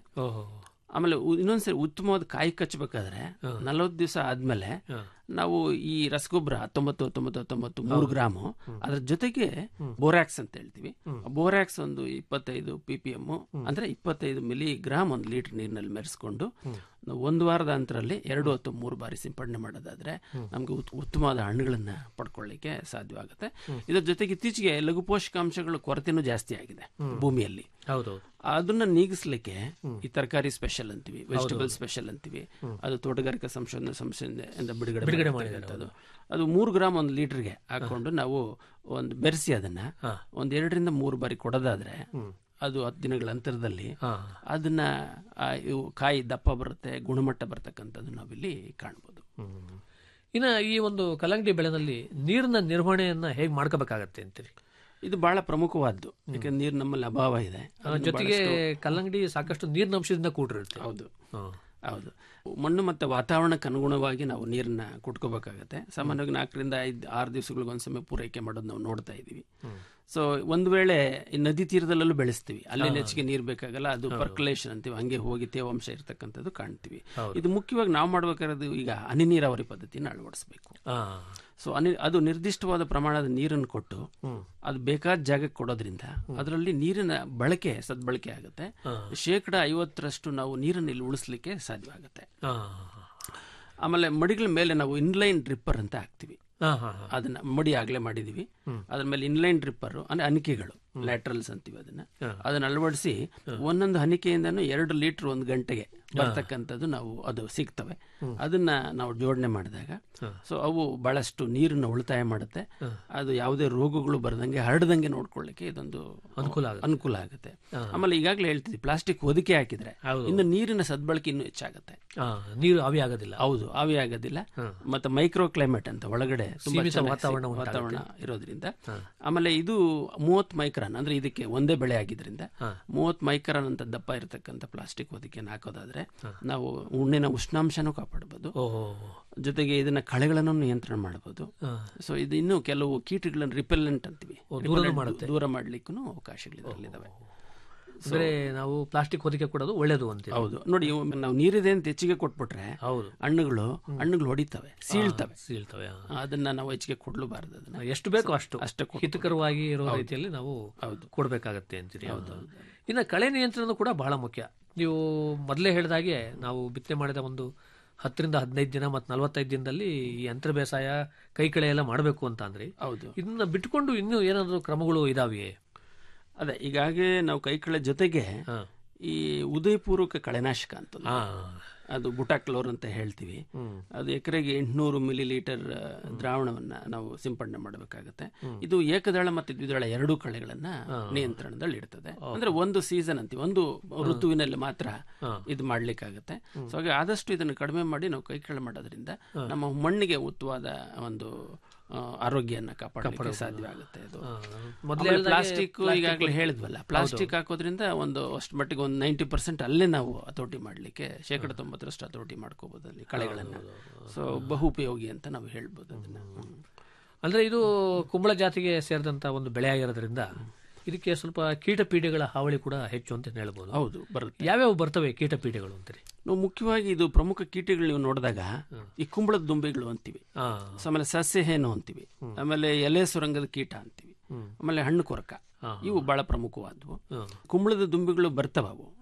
S15: ಆಮೇಲೆ ಉ- ಇನ್ನೊಂದ್ಸರಿ ಉತ್ತಮವಾದ ಕಾಯಿ ಕಚ್ಚಬೇಕಾದ್ರೆ ನಲವತ್ತು ದಿವಸ ಆದ್ಮೇಲೆ ನಾವು ಈ ರಸಗೊಬ್ಬರ ಹತ್ತೊಂಬತ್ತು ಹತ್ತೊಂಬತ್ತು ಹತ್ತೊಂಬತ್ತು ಮೂರು ಗ್ರಾಮು ಅದ್ರ ಜೊತೆಗೆ ಬೋರಾಕ್ಸ್ ಅಂತ ಹೇಳ್ತೀವಿ ಬೋರಾಕ್ಸ್ ಒಂದು ಇಪ್ಪತ್ತೈದು ಪಿ ಪಿ ಎಮ್ ಅಂದ್ರೆ ಇಪ್ಪತ್ತೈದು ಮಿಲಿ ಗ್ರಾಮ್ ಒಂದು ಲೀಟರ್ ನೀರಿನಲ್ಲಿ ಮೆರೆಸ್ಕೊಂಡು ನಾವು ಒಂದು ವಾರದ ಅಂತರಲ್ಲಿ ಎರಡು ಅಥವಾ ಮೂರು ಬಾರಿ ಸಿಂಪಡಣೆ ಮಾಡೋದಾದ್ರೆ ನಮ್ಗೆ ಉತ್- ಉತ್ತಮವಾದ ಹಣ್ಣುಗಳನ್ನ ಪಡ್ಕೊಳ್ಳಿಕ್ಕೆ ಸಾಧ್ಯವಾಗುತ್ತೆ ಇದ್ರ ಜೊತೆಗೆ ಇತ್ತೀಚೆಗೆ ಲಘು ಪೋಷಕಾಂಶಗಳ ಕೊರತೆನೂ ಜಾಸ್ತಿ ಆಗಿದೆ ಭೂಮಿಯಲ್ಲಿ
S14: ಹೌದು
S15: ಅದನ್ನ ನೀಗಿಸ್ಲಿಕ್ಕೆ ಈ ತರಕಾರಿ ಸ್ಪೆಷಲ್ ಅಂತೀವಿ ವೆಜಿಟೇಬಲ್ ಸ್ಪೆಷಲ್ ಅಂತೀವಿ ಅದು ತೋಟಗಾರಿಕಾ ಸಂಶೋಧನಾ ಸಂಸ್ಥೆಯಿಂದ ಬಿಡುಗಡೆ
S14: ಬಿಡುಗಡೆ
S15: ಮಾಡಿರ್ತಕ್ಕಂಥದ್ದು. ಅದು ಮೂರು ಗ್ರಾಮ್ ಒಂದು ಲೀಟರ್ಗೆ ಹಾಕೊಂಡು ನಾವು ಒಂದು ಬೆರೆಸಿ ಅದನ್ನ ಒಂದ್ ಎರಡರಿಂದ ಮೂರು ಬಾರಿ ಕೊಡೋದಾದ್ರೆ ಅದು ಹತ್ತು ದಿನಗಳ ಅಂತರದಲ್ಲಿ ಅದನ್ನ ಆ, ಇವು ಕಾಯಿ ದಪ್ಪ ಬರುತ್ತೆ ಗುಣಮಟ್ಟ ಬರ್ತಕ್ಕಂಥದ್ದು ನಾವಿಲ್ಲಿ ಕಾಣ್ಬೋದು
S14: ಇನ್ನ ಈ ಒಂದು ಕಲ್ಲಂಗಡಿ ಬೆಳೆನಲ್ಲಿ ನೀರಿನ ನಿರ್ವಹಣೆಯನ್ನ ಹೇಗೆ ಮಾಡ್ಕೋಬೇಕಾಗತ್ತೆ ಅಂತೀರಿ
S15: ಇದು ಬಹಳ ಪ್ರಮುಖವಾದ್ದು ಯಾಕಂದ್ರೆ ನೀರು ನಮ್ಮಲ್ಲಿ ಅಭಾವ ಇದೆ
S14: ಆ,
S15: ಅದನ್ನ
S14: ಜೊತೆಗೆ
S15: ಬಹಳಷ್ಟು-
S14: ಕಲ್ಲಂಗಡಿ ಸಾಕಷ್ಟು ನೀರಿನ ಅಂಶದಿಂದ ಕೂಡಿರುತ್ತೆ
S15: ಹೌದು ಹೌದು ಮಣ್ಣು ಮತ್ತು ವಾತಾವರಣಕ್ಕೆ ಅನುಗುಣವಾಗಿ ನಾವು ನೀರನ್ನ ಕುಟ್ಕೋಬೇಕಾಗತ್ತೆ ಸಾಮಾನ್ಯವಾಗಿ ನಾಲ್ಕರಿಂದ ಐದು ಆರು ದಿವಸಗಳಿಗೆ ಒಂದ್ಸಮಯ ಪೂರೈಕೆ ಮಾಡೋದು ನಾವು ನೋಡ್ತಾ ಇದ್ದೀವಿ ಸೊ ಒಂದು ವೇಳೆ ಈ ನದಿ ತೀರದಲ್ಲೂ ಬೆಳೆಸ್ತೀವಿ ಅಲ್ಲಿ
S14: ಹಾ.
S15: ಹೆಚ್ಚಿಗೆ ನೀರು ಬೇಕಾಗಲ್ಲ ಅದು ಪರ್ಕುಲೇಷನ್ ಅಂತೀವಿ ಹಂಗೆ ಹೋಗಿ ತೇವಾಂಶ ಇರ್ತಕ್ಕಂಥದ್ದು ಕಾಣ್ತೀವಿ
S14: ಹೌದು.
S15: ಇದು ಮುಖ್ಯವಾಗಿ ನಾವು ಮಾಡ್ಬೇಕಾದ್ರೆ ಈಗ ಹನಿ ನೀರಾವರಿ ಪದ್ಧತಿನ ಅಳವಡಿಸಬೇಕು ಸೊ ಅನಿ ಅದು ನಿರ್ದಿಷ್ಟವಾದ ಪ್ರಮಾಣದ ನೀರನ್ನು ಕೊಟ್ಟು ಅದು ಬೇಕಾದ ಜಾಗಕ್ಕೆ ಕೊಡೋದ್ರಿಂದ ಅದರಲ್ಲಿ ನೀರಿನ ಬಳಕೆ ಸದ್ಬಳಕೆ ಆಗುತ್ತೆ ಶೇಕಡ ಐವತ್ತರಷ್ಟು ನಾವು ನೀರನ್ನು ಇಲ್ಲಿ ಉಳಿಸ್ಲಿಕ್ಕೆ ಸಾಧ್ಯವಾಗುತ್ತೆ ಆಮೇಲೆ ಮಡಿಗಳ ಮೇಲೆ ನಾವು ಇನ್ಲೈನ್ ಡ್ರಿಪ್ಪರ್ ಅಂತ ಹಾಕ್ತಿವಿ ಅದನ್ನ ಮಡಿ ಆಗ್ಲೇ ಮಾಡಿದೀವಿ ಅದ್ರ ಮೇಲೆ ಇನ್ಲೈನ್ ಡ್ರಿಪ್ಪರ್ ಅಂದ್ರೆ ಅನಿಕೆಗಳು ಲ್ಯಾಟ್ರಲ್ಸ್ ಅಂತೀವಿ ಅದನ್ನ ಅದನ್ನ ಅಳವಡಿಸಿ ಒಂದೊಂದು ಹನಿಕೆಯಿಂದನೂ ಎರಡು ಲೀಟರ್ ಒಂದು ಗಂಟೆಗೆ ಬರ್ತಕ್ಕಂಥದ್ದು ನಾವು ಅದು ಸಿಗ್ತವೆ ಅದನ್ನ ನಾವು ಜೋಡಣೆ ಮಾಡಿದಾಗ ಸೊ ಅವು ಬಹಳಷ್ಟು ನೀರನ್ನು ಉಳಿತಾಯ ಮಾಡುತ್ತೆ ಅದು ಯಾವುದೇ ರೋಗಗಳು ಬರದಂಗೆ ಹರಡದಂಗೆ ನೋಡ್ಕೊಳ್ಳಿಕ್ಕೆ ಇದೊಂದು
S14: ಅನುಕೂಲ ಆಗುತ್ತೆ.
S15: ಅನುಕೂಲ ಆಗುತ್ತೆ ಆಮೇಲೆ ಈಗಾಗಲೇ ಹೇಳ್ತಿದ್ವಿ ಪ್ಲಾಸ್ಟಿಕ್ ಹೊದಿಕೆ ಹಾಕಿದ್ರೆ ಇನ್ನು ನೀರಿನ ಸದ್ಬಳಕೆ ಇನ್ನೂ ಹೆಚ್ಚಾಗುತ್ತೆ
S14: ಆ, ನೀರು ಆವಿ ಆಗೋದಿಲ್ಲ
S15: ಹೌದು ಆವಿ ಆಗೋದಿಲ್ಲ ಮತ್ತೆ ಮೈಕ್ರೋ ಕ್ಲೈಮೇಟ್ ಅಂತ ಒಳಗಡೆ ತುಂಬಾ
S14: ಸೀಮಿತ
S15: ಚೆನ್ನಾಗಿ
S14: ವಾತಾವರಣ
S15: ಸಿ-
S14: ಉಂಟಾಗುತ್ತೆ.
S15: ವಾತಾವರಣ ಇರೋದ್ರಿಂದ ಆಮೇಲೆ ಇದು ಮೂವತ್ ಮೈಕ್ರಾನ್ ಅಂದ್ರೆ ಇದಕ್ಕೆ ಒಂದೇ ಬೆಳೆ ಆಗಿದ್ರಿಂದ ಮೂವತ್ ಮೈಕ್ರಾನ್ ಅಂತ ದಪ್ಪ ಇರತಕ್ಕಂತ ಪ್ಲಾಸ್ಟಿಕ್ ಹೊದಿಕೆಯನ್ನು ಹಾಕೋದಾದ್ರೆ ನಾವು ಉಣ್ಣಿನ ಉಷ್ಣಾಂಶನೂ ಕಾಪಾಡಬಹುದು ಜೊತೆಗೆ ಇದನ್ನ ಕಳೆಗಳನ್ನು ನಿಯಂತ್ರಣ ಮಾಡಬಹುದು ಸೊ ಇದು ಇನ್ನು ಕೆಲವು ಕೀಟಗಳನ್ನು ರಿಪೆಲೆಂಟ್ ಅಂತೀವಿ
S14: ಓ, ದೂರನೂ
S15: Repellent
S14: ಮಾಡುತ್ತೆ.
S15: ದೂರ ಮಾಡ್ಲಿಕ್ಕೂ ಅವಕಾಶಗಳು ಇದರಲ್ಲಿದ್ದಾವೆ
S14: ಅಂದ್ರೆ ನಾವು ಪ್ಲಾಸ್ಟಿಕ್ ಹೊದಿಕೆ ಕೊಡೋದು ಒಳ್ಳೇದು ಅಂತೀವಿ
S15: ಹೌದು ನೋಡಿ ಇವು ನಾವು ನೀರಿದೆ ಅಂತ ಹೆಚ್ಚಿಗೆ ಕೊಟ್ಬಿಟ್ರೆ
S14: ಹೌದು
S15: ಹಣ್ಣುಗಳು ಹಣ್ಣುಗಳು ಹೊಡಿತವೆ ಸೀಳ್ತವೆ
S14: ಸೀಳ್ತವೆ ಆ.
S15: ಅದನ್ನ ನಾವು ಹೆಚ್ಚಿಗೆ ಕೊಡ್ಲೂಬಾರದು ಅದನ್ನ
S14: ಎಷ್ಟು ಬೇಕೋ ಅಷ್ಟು
S15: ಅಷ್ಟೇ ಕೊಟ್ಬಿಟ್ಟು.
S14: ಹಿತಕರವಾಗಿ ಇರೋ
S15: ಹೌದು.
S14: ರೀತಿಯಲ್ಲಿ ನಾವು
S15: ಹೌದು.
S14: ಕೊಡಬೇಕಾಗತ್ತೆ ಅಂತೀರಿ ಹೌದು ಇನ್ನು ಕಳೆ ನಿಯಂತ್ರಣ ಕೂಡ ಬಹಳ ಮುಖ್ಯ ನೀವು ಮೊದಲೇ ಹೇಳಿದಾಗೆ ನಾವು ಬಿತ್ತನೆ ಮಾಡಿದ ಒಂದು ಹತ್ತರಿಂದ ಹದಿನೈದು ದಿನ ಮತ್ತು ನಲವತ್ತೈದು ದಿನದಲ್ಲಿ ಈ ಯಂತ್ರ ಬೇಸಾಯ ಕೈ ಕಳೆ ಎಲ್ಲ ಮಾಡಬೇಕು ಅಂತ ಅಂದ್ರೆ
S15: ಹೌದು
S14: ಇದನ್ನ ಬಿಟ್ಕೊಂಡು ಇನ್ನೂ ಏನಾದರೂ ಕ್ರಮಗಳು ಇದಾವೆಯೇ
S15: ಅದೇ ಈಗಾಗಲೇ ನಾವು ಕೈ ಕಳೆ ಜೊತೆಗೆ ಈ ಉದಯಪೂರ್ವಕ ಕಳೆನಾಶಕ ಅಂತ ಒಂದು. ಅದು ಬುಟಾಕ್ಲೋರ್ ಅಂತ ಹೇಳ್ತೀವಿ ಅದು ಎಕರೆಗೆ ಎಂಟುನೂರು ಮಿಲಿ ಲೀಟರ್ ದ್ರಾವಣವನ್ನ ನಾವು ಸಿಂಪಡಣೆ ಮಾಡಬೇಕಾಗತ್ತೆ ಇದು ಏಕದಳ ಮತ್ತು ದ್ವಿದಳ ಎರಡೂ ಕಳೆಗಳನ್ನ ನಿಯಂತ್ರಣದಲ್ಲಿ ಇಡ್ತದೆ ಅಂದ್ರೆ ಒಂದು ಸೀಸನ್ ಅಂತೀವಿ ಒಂದು ಋತುವಿನಲ್ಲಿ ಮಾತ್ರ ಇದು ಮಾಡ್ಲಿಕ್ಕಾಗತ್ತೆ ಸೊ ಹಾಗೆ ಆದಷ್ಟು ಇದನ್ನು ಕಡಿಮೆ ಮಾಡಿ ನಾವು ಕೈ ಕಳೆ ಮಾಡೋದ್ರಿಂದ ನಮ್ಮ ಮಣ್ಣಿಗೆ ಉತ್ತಮವಾದ ಒಂದು ಆ, ಆರೋಗ್ಯನ ಕಾಪಾಡಲಿಕ್ಕೆ ಸಾಧ್ಯ ಆಗುತ್ತೆ ಇದು
S14: ಮೊದ್ಲೇ ಹೇಳ್ದಾಗೆ
S15: ಪ್ಲಾಸ್ಟಿಕ್
S14: plastic
S15: ಈಗಾಗಲೇ
S14: ಒಂದು-
S15: ಹೇಳಿದ್ವಲ್ಲ ಪ್ಲಾಸ್ಟಿಕ್ ಹಾಕೋದ್ರಿಂದ ಒಂದು ಅಷ್ಟು ಮಟ್ಟಿಗೆ ಒಂದು ನೈಂಟಿ ಪರ್ಸೆಂಟ್ ಅಲ್ಲೇ ನಾವು ಹತೋಟಿ ಮಾಡಲಿಕ್ಕೆ ಶೇಕಡ ತೊಂಬತ್ತರಷ್ಟು ಹತೋಟಿ ಮಾಡ್ಕೋಬಹುದು ಅಲ್ಲಿ ಕಳೆಗಳನ್ನ ಸೊ ಬಹು ಉಪಯೋಗಿ ಅಂತ ನಾವು ಹೇಳ್ಬೋದು ಅದನ್ನ ಹ್ಮ್.
S14: ಅಂದ್ರೆ ಇದು ಕುಂಬಳ ಜಾತಿಗೆ ಸೇರಿದಂತ ಒಂದು ಬೆಳೆ ಆಗಿರೋದ್ರಿಂದ ಇದಕ್ಕೆ ಸ್ವಲ್ಪ ಕೀಟ ಪೀಡೆಗಳ ಹಾವಳಿ ಕೂಡ ಹೆಚ್ಚು ಅಂತ ಹೇಳ್ಬೋದು
S15: ಹೌದು ಬರುತ್ತೆ
S14: ಯಾವ್ಯಾವ ಬರ್ತವೆ ಕೀಟ ಪೀಡೆಗಳು ಅಂತೀರಿ
S15: ನಾವು ಮುಖ್ಯವಾಗಿ ಇದು ಪ್ರಮುಖ ಕೀಟಗಳು ನೀವು ನೋಡಿದಾಗ ಈ ಕುಂಬಳದ ದುಂಬಿಗಳು ಅಂತೀವಿ ಸೊ ಆಮೇಲೆ ಸಸ್ಯ ಹೇನು ಅಂತೀವಿ ಆಮೇಲೆ ಎಲೆ ಸುರಂಗದ ಕೀಟ ಅಂತೀವಿ ಆಮೇಲೆ ಹಣ್ಣು ಕೊರಕ ಇವು ಬಹಳ ಪ್ರಮುಖವಾದವು ಕುಂಬಳದ ದುಂಬಿಗಳು ಬರ್ತವೆ ಅವು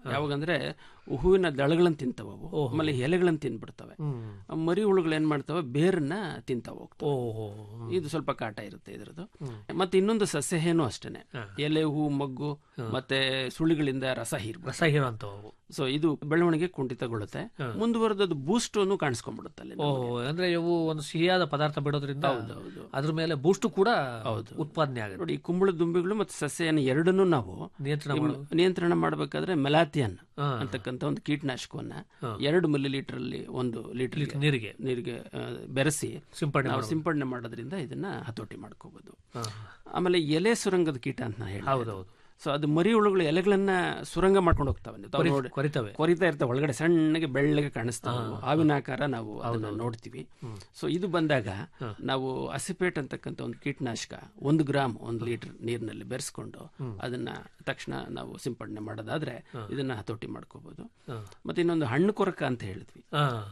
S15: ಯಾವಾಗಂದ್ರೆ ಹೂವಿನ ದಳಗಳನ್ನ ತಿಂತಾವ ಅವು ಆಮೇಲೆ ಎಲೆಗಳನ್ನ ತಿನ್ಬಿಡ್ತವೆ ಆ ಮರಿ ಹುಳುಗಳು ಏನ್ ಮಾಡ್ತವೆ ಬೇರನ್ನ ತಿಂತಾವ ಹೋಗ್ತವೆ ಇದು ಸ್ವಲ್ಪ ಕಾಟ ಇರುತ್ತೆ ಇದ್ರದ್ದು ಮತ್ತೆ ಇನ್ನೊಂದು ಸಸ್ಯಹೇನು ಅಷ್ಟೇನೆ ಎಲೆ ಹೂ ಮಗ್ಗು ಮತ್ತೆ ಸುಳಿಗಳಿಂದ ರಸ ಹೀರ್
S14: ರಸ ಹೀರುವಂತವು
S15: ಸೊ ಇದು ಬೆಳವಣಿಗೆ ಕುಂಠಿತಗೊಳ್ಳುತ್ತೆ ಮುಂದುವರೆದದು ಬೂಸ್ಟ್ ಅನ್ನು ಕಾಣಿಸ್ಕೊಂಡ್ಬಿಡುತ್ತೆ ಅಲ್ಲಿ
S14: ಓ ಅಂದ್ರೆ ಇವು ಒಂದು ಸಿಹಿಯಾದ ಪದಾರ್ಥ ಬಿಡೋದ್ರಿಂದ ಅದ್ರ ಮೇಲೆ ಬೂಸ್ಟ್ ಕೂಡ ಉತ್ಪಾದನೆ ಆಗುತ್ತೆ
S15: ನೋಡಿ ಈ ಕುಂಬಳ ದುಂಬಿಗಳು ಮತ್ತು ಸಸ್ಯನ ಎರಡನ್ನೂ ನಾವು
S14: ನಿಯಂತ್ರಣ
S15: ಈ
S14: ಮಾಡೋದು.
S15: ನಿಯಂತ್ರಣ ಮಾಡಬೇಕಾದ್ರೆ ಮೆಲಾಥಿಯನ್ ಅಂತಕ್ಕಂಥ ಒಂದು ಕೀಟನಾಶಕವನ್ನ ಎರಡು ಮಿಲಿ ಲೀಟರ್ ಅಲ್ಲಿ ಒಂದು ಲೀಟರ್
S14: ನೀರಿಗೆ
S15: ನೀರಿಗೆ ಆ, ಬೆರೆಸಿ
S14: ಸಿಂಪಡಣೆ
S15: ನಾವು
S14: ಮಾಡ್ಬೋದು.
S15: ಸಿಂಪಡಣೆ ಮಾಡೋದ್ರಿಂದ ಇದನ್ನ ಹತೋಟಿ ಮಾಡ್ಕೋಬಹುದು ಆಮೇಲೆ ಎಲೆ ಸುರಂಗದ ಕೀಟ ಅಂತ ನಾ ಹೇಳಿದೆ.
S14: ಹೌದೌದು.
S15: ಸೊ ಅದು ಮರಿ ಹುಳುಗಳು ಎಲೆಗಳನ್ನ ಸುರಂಗ ಮಾಡ್ಕೊಂಡು ಹೋಗ್ತಾವೆ ನೀವು ತಾವು
S14: ಕೊರಿ-
S15: ನೋಡಿ-
S14: ಕೊರಿತವೆ.
S15: ಕೊರಿತಾ ಇರ್ತವೆ ಒಳಗಡೆ ಸಣ್ಣಗೆ ಬೆಳ್ಳಗೆ ಕಾಣಿಸ್ತಾವೆ ಅವು. ಹಾವಿನ ಆಕಾರ ನಾವು ಅದನ್ನ ನೋಡ್ತೀವಿ ಸೊ ಇದು ಬಂದಾಗ ನಾವು ಅಸಿಪೇಟ್ ಅಂತಕ್ಕಂಥ ಒಂದು ಕೀಟನಾಶಕ ಒಂದು ಗ್ರಾಮ್ ಒಂದು ಲೀಟರ್ ನೀರಿನಲ್ಲಿ ಬೆರೆಸ್ಕೊಂಡು ಅದನ್ನ ತಕ್ಷಣ ನಾವು ಸಿಂಪಡಣೆ ಮಾಡೋದಾದ್ರೆ ಇದನ್ನ ಹತೋಟಿ ಮಾಡ್ಕೋಬಹುದು ಮತ್ತೆ ಇನ್ನೊಂದು ಹಣ್ಣು ಕೊರಕ ಅಂತ ಹೇಳಿದ್ವಿ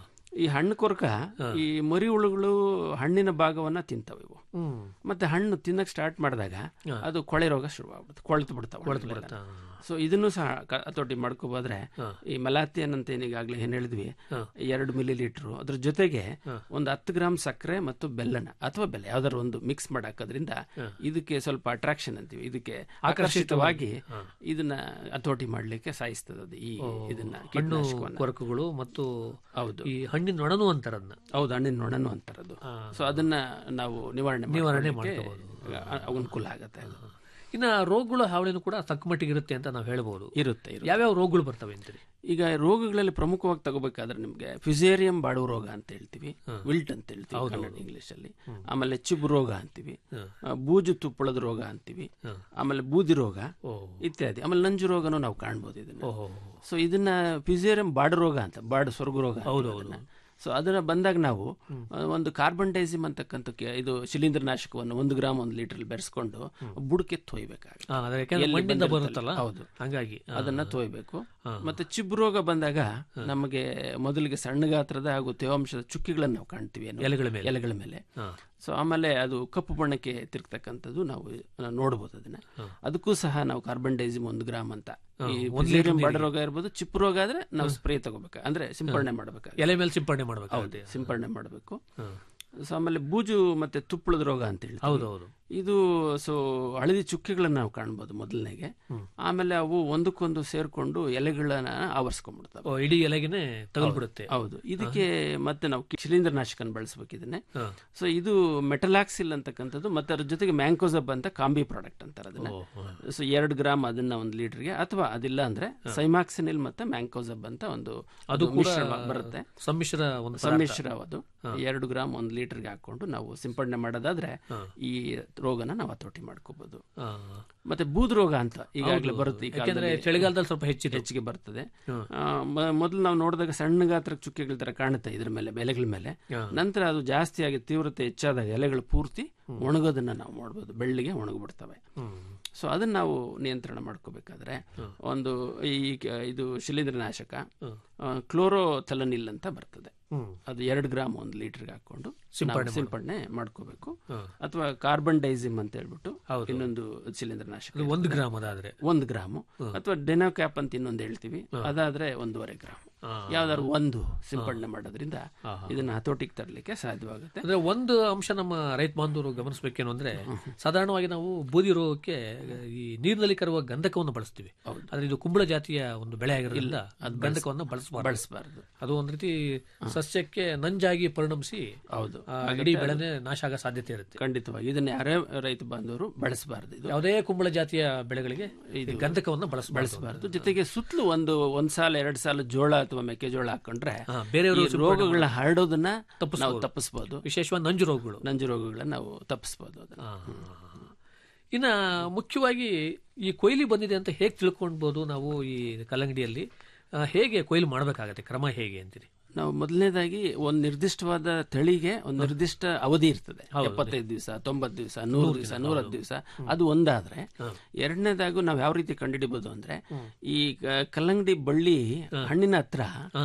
S15: ಈ ಹಣ್ಣು ಕೊರಕ ಈ ಮರಿ ಹುಳುಗಳು ಹಣ್ಣಿನ ಭಾಗವನ್ನ ತಿಂತವೆ ಇವು ಮತ್ತೆ ಹಣ್ಣು ತಿನ್ನಕ್ ಸ್ಟಾರ್ಟ್ ಮಾಡಿದಾಗ ಅದು ಕೊಳೆ ರೋಗ ಶುರು ಆಗ್ಬಿಡುತ್ತೆ ಕೊಳೆತು ಬಿಡ್ತಾವೆ ಸೊ ಇದನ್ನು ಸಹ ಕ- ಹತೋಟಿ ಮಾಡ್ಕೋಬೋದ್ರೆ ಈ ಮಲಾತಿಯನ್ ಅಂತ ಏನೀಗಾಗ್ಲೇ ಏನ್ ಹೇಳಿದ್ವಿ ಎರಡು ಮಿಲಿ ಲೀಟರ್ ಅದ್ರ ಜೊತೆಗೆ ಒಂದು ಹತ್ತು ಗ್ರಾಮ್ ಸಕ್ಕರೆ ಮತ್ತು ಬೆಲ್ಲನ ಅಥವಾ ಬೆಲ್ಲ ಯಾವ್ದಾದ್ರು ಒಂದು ಮಿಕ್ಸ್ ಮಾಡಾಕೋದ್ರಿಂದ ಇದಕ್ಕೆ ಸ್ವಲ್ಪ ಅಟ್ರಾಕ್ಷನ್ ಅಂತೀವಿ ಇದಕ್ಕೆ ಆಕರ್ಷಿತವಾಗಿ ಇದನ್ನ ಹತೋಟಿ ಮಾಡ್ಲಿಕ್ಕೆ ಸಾಯಿಸ್ತದೆ ಅದು ಈ ಇದನ್ನ
S14: ಹಣ್ಣು
S15: ಕೀಟನಾಶಕವನ್ನ.
S14: ಕೊರಕುಗಳು ಮತ್ತು
S15: ಹೌದು
S14: ಈ ಹಣ್ಣಿನ ನೊಣನು ಅಂತಾರದ್ನ
S15: ಹೌದು ಹಣ್ಣಿನ ನೊಣನು ಅಂತಾರದು ಸೊ ಅದನ್ನ ನಾವು ನಿವಾರಣೆ
S14: ನಿವಾರಣೆ
S15: ಮಾಡ್ಕೊಳ್ಳಿಕ್ಕೆ ಅನುಕೂಲ ಆಗತ್ತೆ ಅದು.
S14: ಇನ್ನ ರೋಗಗಳು ಹಾವಳಿನೂ ಕೂಡ ತಕ್ಕ ಮಟ್ಟಿಗೆ ಇರುತ್ತೆ ಅಂತ ನಾವು ಹೇಳ್ಬೋದು
S15: ಇರುತ್ತೆ ಇರುತ್ತೆ.
S14: ಯಾವ್ಯಾವ ರೋಗಗಳು ಬರ್ತವೆ ಅಂತೀರಿ
S15: ಈಗ ರೋಗಗಳಲ್ಲಿ ಪ್ರಮುಖವಾಗಿ ತಗೋಬೇಕಾದ್ರೆ ನಿಮ್ಗೆ ಫಿಸೇರಿಯಂ ಬಾಡುವ ರೋಗ ಅಂತ ಹೇಳ್ತೀವಿ ವಿಲ್ಟ್ ಅಂತ ಹೇಳ್ತೀವಿ
S14: ಹೌದು,
S15: ಕನ್ನಡ
S14: ಹೌದು.
S15: ಇಂಗ್ಲಿಷ್ ಅಲ್ಲಿ ಆಮೇಲೆ ಚಿಬ್ ರೋಗ ಅಂತೀವಿ ಆ, ಬೂಜು ತುಪ್ಪಳದ ರೋಗ ಅಂತೀವಿ ಆಮೇಲೆ ಬೂದಿ ರೋಗ ಇತ್ಯಾದಿ ಆಮೇಲೆ ನಂಜು ರೋಗನೂ ನಾವು ಕಾಣ್ಬೋದು ಇದನ್ನ ಸೊ ಇದನ್ನ ಫಿಸೇರಿಯಂ ಬಾಡು ರೋಗ ಅಂತ ಬಾಡು ಸ್ವರ್ಗ ರೋಗ
S14: ಹೌದು,
S15: ಹೌದು ಸೊ ಅದನ್ನ ಬಂದಾಗ ನಾವು ಆ, ಒಂದು ಕಾರ್ಬನ್ ಡೈಸಿಮ್ ಅಂತಕ್ಕಂಥ ಕೆ- ಇದು ಶಿಲೀಂಧ್ರನಾಶಕವನ್ನು ಒಂದು ಗ್ರಾಮ್ ಒಂದು ಲೀಟರ್ ಬೆರೆಸ್ಕೊಂಡು ಬುಡಕ್ಕೆ ತೊಯ್ಬೇಕಾಗುತ್ತೆ
S14: ಹಾ, ಅದು ಯಾಕೆಂದ್ರೆ
S15: ಎಲ್ಲಿ
S14: ಮಣ್ಣಿಂದ
S15: ಬಂದಿರುತ್ತಲ್ಲ,
S14: ಬರುತ್ತಲ್ಲ,
S15: ಹೌದು
S14: ಹಂಗಾಗಿ, ಹಾ.
S15: ಅದನ್ನ ತೊಯ್ಬೇಕು ಮತ್ತೆ ಚಿಬ್ ರೋಗ ಬಂದಾಗ ನಮಗೆ ಮೊದಲಿಗೆ ಸಣ್ಣ ಗಾತ್ರದ ಹಾಗೂ ತೇವಾಂಶದ ಚುಕ್ಕಿಗಳನ್ನು ನಾವು ಕಾಣ್ತೀವಿ ಏನು?
S14: ಎಲೆಗಳ ಮೇಲೆ.
S15: ಎಲೆಗಳ ಮೇಲೆ
S14: ಹಾ.
S15: ಸೊ ಆಮೇಲೆ ಅದು ಕಪ್ಪು ಬಣ್ಣಕ್ಕೆ ತಿರುಗ್ತಕ್ಕಂಥದ್ದು ನಾವು ನಾವು ನೋಡ್ಬೋದು ಅದನ್ನ ಅದಕ್ಕೂ ಸಹ ನಾವು ಕಾರ್ಬನ್ ಡೈಸಿಮ್ ಒಂದು ಗ್ರಾಮ್ ಅಂತ
S14: ಹಾ,
S15: ಈ
S14: ಒಂದ್
S15: Fusarium
S14: ಲೀಟರ್
S15: ಬಾಡ
S14: ನೀರಿಗೆ.
S15: ರೋಗ ಇರ್ಬೋದು ಚಿಪ್ಪು ರೋಗ ಆದ್ರೆ ನಾವು ಸ್ಪ್ರೇ ತಗೋಬೇಕು ಅಂದ್ರೆ ಸಿಂಪಡಣೆ ಮಾಡಬೇಕು
S14: ಎಲೆ ಮೇಲೆ ಸಿಂಪಡಣೆ ಮಾಡ್ಬೇಕಾಗುತ್ತೆ.
S15: ಸಿಂಪಡಣೆ ಮಾಡಬೇಕು ಸೊ ಆಮೇಲೆ ಬೂಜು ಮತ್ತೆ ತುಪ್ಪಳದ ರೋಗ ಅಂತ ಹೇಳಿ
S14: ಹೌದು, ಹೌದು.
S15: ಇದು ಸೊ ಹಳದಿ ಚುಕ್ಕಿಗಳನ್ನ ನಾವು ಕಾಣ್ಬೋದು ಮೊದಲನೇಗೆ ಆಮೇಲೆ ಅವು ಒಂದಕ್ಕೊಂದು ಸೇರ್ಕೊಂಡು ಎಲೆಗಳನ್ನ ಆವರಿಸ್ಕೊಂಡ್ಬಿಡ್ತವೆ
S14: ಓ, ಇಡೀ ಎಲೆಗೆನೆ ತಗಲ್ಬಿಡುತ್ತೆ
S15: ಹೌದು ಇದಕ್ಕೆ ಮತ್ತೆ ನಾವು ಶಿಲೀಂಧ್ರನಾಶಕನ ಬಳಸಬೇಕು ಇದನ್ನೇ ಸೊ ಇದು ಮೆಟಲಾಕ್ಸಿಲ್ ಅಂತಕ್ಕಂಥದ್ದು ಮತ್ತೆ ಅದ್ರ ಜೊತೆಗೆ ಮ್ಯಾಂಕೋಸಬ್ ಅಂತ ಕಾಂಬಿ ಪ್ರಾಡಕ್ಟ್ ಅಂತಾರೆ ಅದನ್ನ ಸೊ ಎರಡು ಗ್ರಾಮ್ ಅದನ್ನ ಒಂದು ಲೀಟರ್ಗೆ ಅಥವಾ ಅದಿಲ್ಲ ಅಂದ್ರೆ ಸೈಮಾಕ್ಸಿನಿಲ್ ಮತ್ತೆ ಮ್ಯಾಂಕೋಸಬ್ ಅಂತ ಒಂದು
S14: ಅದು ಕೂಡ
S15: ಮಿಶ್ರಣ ಬರುತ್ತೆ
S14: ಸಮ್ಮಿಶ್ರ ಒಂದು ಪದಾರ್ಥ.
S15: ಸಮ್ಮಿಶ್ರ ಅದು ಎರಡು ಗ್ರಾಮ್ ಒಂದು ಲೀಟರ್ಗೆ ಹಾಕೊಂಡು ನಾವು ಸಿಂಪಡಣೆ ಮಾಡೋದಾದ್ರೆ ಈ ರೋಗನ ನಾವು ಹತೋಟಿ ಮಾಡ್ಕೋಬಹುದು ಮತ್ತೆ ಬೂದ್ ರೋಗ ಅಂತ ಈಗಾಗಲೇ
S14: ಹೌದು.
S15: ಬರುತ್ತೆ ಈ
S14: ಯಾಕೆಂದ್ರೆ
S15: ಕಾಲದಲ್ಲಿ.
S14: ಚಳಿಗಾಲದಲ್ಲಿ ಸ್ವಲ್ಪ ಹೆಚ್ಚಿದೆ.
S15: ಹೆಚ್ಚಿಗೆ ಬರ್ತದೆ ಆ, ಮ- ಮೊದಲು ನಾವು ನೋಡಿದಾಗ ಸಣ್ಣ ಗಾತ್ರ ಚುಕ್ಕೆಗಳ ತರ ಕಾಣುತ್ತೆ ಇದ್ರ ಮೇಲೆ ಎಲೆಗಳ ಮೇಲೆ ನಂತರ ಅದು ಜಾಸ್ತಿ ಆಗಿ ತೀವ್ರತೆ ಹೆಚ್ಚಾದಾಗ ಎಲೆಗಳು ಪೂರ್ತಿ ಒಣಗೋದನ್ನ ನಾವು ನೋಡ್ಬೋದು ಬೆಳ್ಳಿಗೆ ಒಣಗಿಬಿಡ್ತವೆ ಸೊ ಅದನ್ನ ನಾವು ನಿಯಂತ್ರಣ ಮಾಡ್ಕೋಬೇಕಾದ್ರೆ ಒಂದು ಈ ಕ- ಇದು ಶಿಲೀಂಧ್ರನಾಶಕ ಕ್ಲೋರೋಥಲನಿಲ್ ಅಂತ ಬರ್ತದೆ ಅದು ಎರಡು ಗ್ರಾಮ್ ಒಂದು ಲೀಟರ್ಗೆ ಹಾಕೊಂಡು
S14: ಸಿಂಪಡಣೆ
S15: ನಾವು ಸಿಂಪಡಣೆ ಮಾಡ್ಕೋಬೇಕು ಅಥವಾ ಕಾರ್ಬನ್ ಡೈಸಿಮ್ ಅಂತ ಹೇಳ್ಬಿಟ್ಟು ಇನ್ನೊಂದು ಶಿಲೀಂಧ್ರನಾಶಕ
S14: ಅದು ಒಂದು
S15: ಇರ್ತದೆ.
S14: ಗ್ರಾಮ್ ಅದಾದ್ರೆ
S15: ಒಂದು ಗ್ರಾಮು ಅಥವಾ ಡೆನೋಕ್ಯಾಪ್ ಅಂತ ಇನ್ನೊಂದು ಹೇಳ್ತೀವಿ ಅದಾದ್ರೆ ಒಂದೂವರೆ ಗ್ರಾಮ್ ಯಾವ್ದಾದ್ರು ಒಂದು ಸಿಂಪಡಣೆ ಮಾಡೋದ್ರಿಂದ ಇದನ್ನ ಹತೋಟಿಗೆ ತರಲಿಕ್ಕೆ ಸಾಧ್ಯವಾಗುತ್ತೆ
S14: ಅಂದ್ರೆ ಒಂದು ಅಂಶ ನಮ್ಮ ರೈತ ಬಾಂಧವರು ಗಮನಿಸಬೇಕೇನು ಅಂದ್ರೆ ಸಾಧಾರಣವಾಗಿ ನಾವು ಬೂದಿ ರೋಗಕ್ಕೆ ಈ ನೀರಿನಲ್ಲಿ ಕರುವ ಗಂಧಕವನ್ನು ಬಳಸ್ತೀವಿ ಆದ್ರೆ ಇದು ಕುಂಬಳ ಜಾತಿಯ ಒಂದು ಬೆಳೆ ಆಗಿರೋದ್ರಿಂದ
S15: ಅದು
S14: ಗಂಧಕವನ್ನು ಬಳಸಬಾರ್ದು
S15: ಬಳಸಬಾರ್ದು
S14: ಅದು ಒಂದ್ ರೀತಿ ಸಸ್ಯಕ್ಕೆ ನಂಜಾಗಿ ಪರಿಣಮಿಸಿ
S15: ಹೌದು
S14: ಆ,
S15: ಹಾಗಾಗಿ
S14: ಇಡೀ
S15: ಅದು-
S14: ಬೆಳೆನೇ ನಾಶ ಆಗೋ ಸಾಧ್ಯತೆ ಇರುತ್ತೆ
S15: ಖಂಡಿತವಾಗಿ ಇದನ್ನ ಯಾರೇ ರೈತ ಬಾಂಧವರು ಬಳಸಬಾರ್ದು ಇದು
S14: ಯಾವುದೇ ಕುಂಬಳ ಜಾತಿಯ ಬೆಳೆಗಳಿಗೆ ಈ ಗಂಧಕವನ್ನು ಬಳಸಬಾರ್ದು
S15: ಬಳಸಬಾರ್ದು ಜೊತೆಗೆ ಸುತ್ತಲೂ ಒಂದು ಒಂದ್ ಸಾಲ ಎರಡ್ ಸಾಲ ಜೋಳ ಅಥವಾ ಮೆಕ್ಕೆಜೋಳ ಹಾಕೊಂಡ್ರೆ
S14: ಬೇರೆಯವರು
S15: ಈ
S14: ಸಿಂಪಡಣೆ
S15: ರೋಗಗಳನ್ನ
S14: ಮಾಡಿ-
S15: ಹರಡೋದನ್ನ ನಾವು
S14: ತಪ್ಪಿಸ್ಬೋದು.
S15: ತಪ್ಪಿಸಬಹುದು
S14: ವಿಶೇಷವಾಗಿ ನಂಜು ರೋಗಗಳು
S15: ನಂಜು ರೋಗಗಳನ್ನ ನಾವು ತಪ್ಪಿಸಬಹುದು ಅದನ್ನ
S14: ಇನ್ನ ಮುಖ್ಯವಾಗಿ ಈ ಕೊಯ್ಲಿ ಬಂದಿದೆ ಅಂತ ಹೇಗೆ ತಿಳ್ಕೊಳ್ಬೋದು ನಾವು ಈ ಕಲ್ಲಂಗಡಿಯಲ್ಲಿ ಆ, ಹೇಗೆ ಕೊಯ್ಲು ಮಾಡಬೇಕಾಗತ್ತೆ ಕ್ರಮ ಹೇಗೆ ಅಂತೀರಿ
S15: ನಾವು ಮೊದಲನೇದಾಗಿ ಒಂದು ನಿರ್ದಿಷ್ಟವಾದ ತಳಿಗೆ ಒಂದು ನಿರ್ದಿಷ್ಟ ಅವಧಿ ಇರ್ತದೆ
S14: ಹೌದು.
S15: ಎಪ್ಪತ್ತೈದು ದಿವಸ ತೊಂಬತ್ತು ದಿವಸ ನೂರು
S14: ನೂರು
S15: ದಿವಸ
S14: ದಿನ,
S15: ನೂರತ್ತು
S14: ಹೌದು.
S15: ದಿವಸ ಅದು ಒಂದಾದ್ರೆ ಎರಡನೇದಾಗೂ ನಾವು ಯಾವ ರೀತಿ ಕಂಡುಹಿಡಿಬಹುದು ಅಂದ್ರೆ ಈ ಕ- ಕಲ್ಲಂಗಡಿ ಬಳ್ಳಿ ಹಣ್ಣಿನ ಹತ್ರ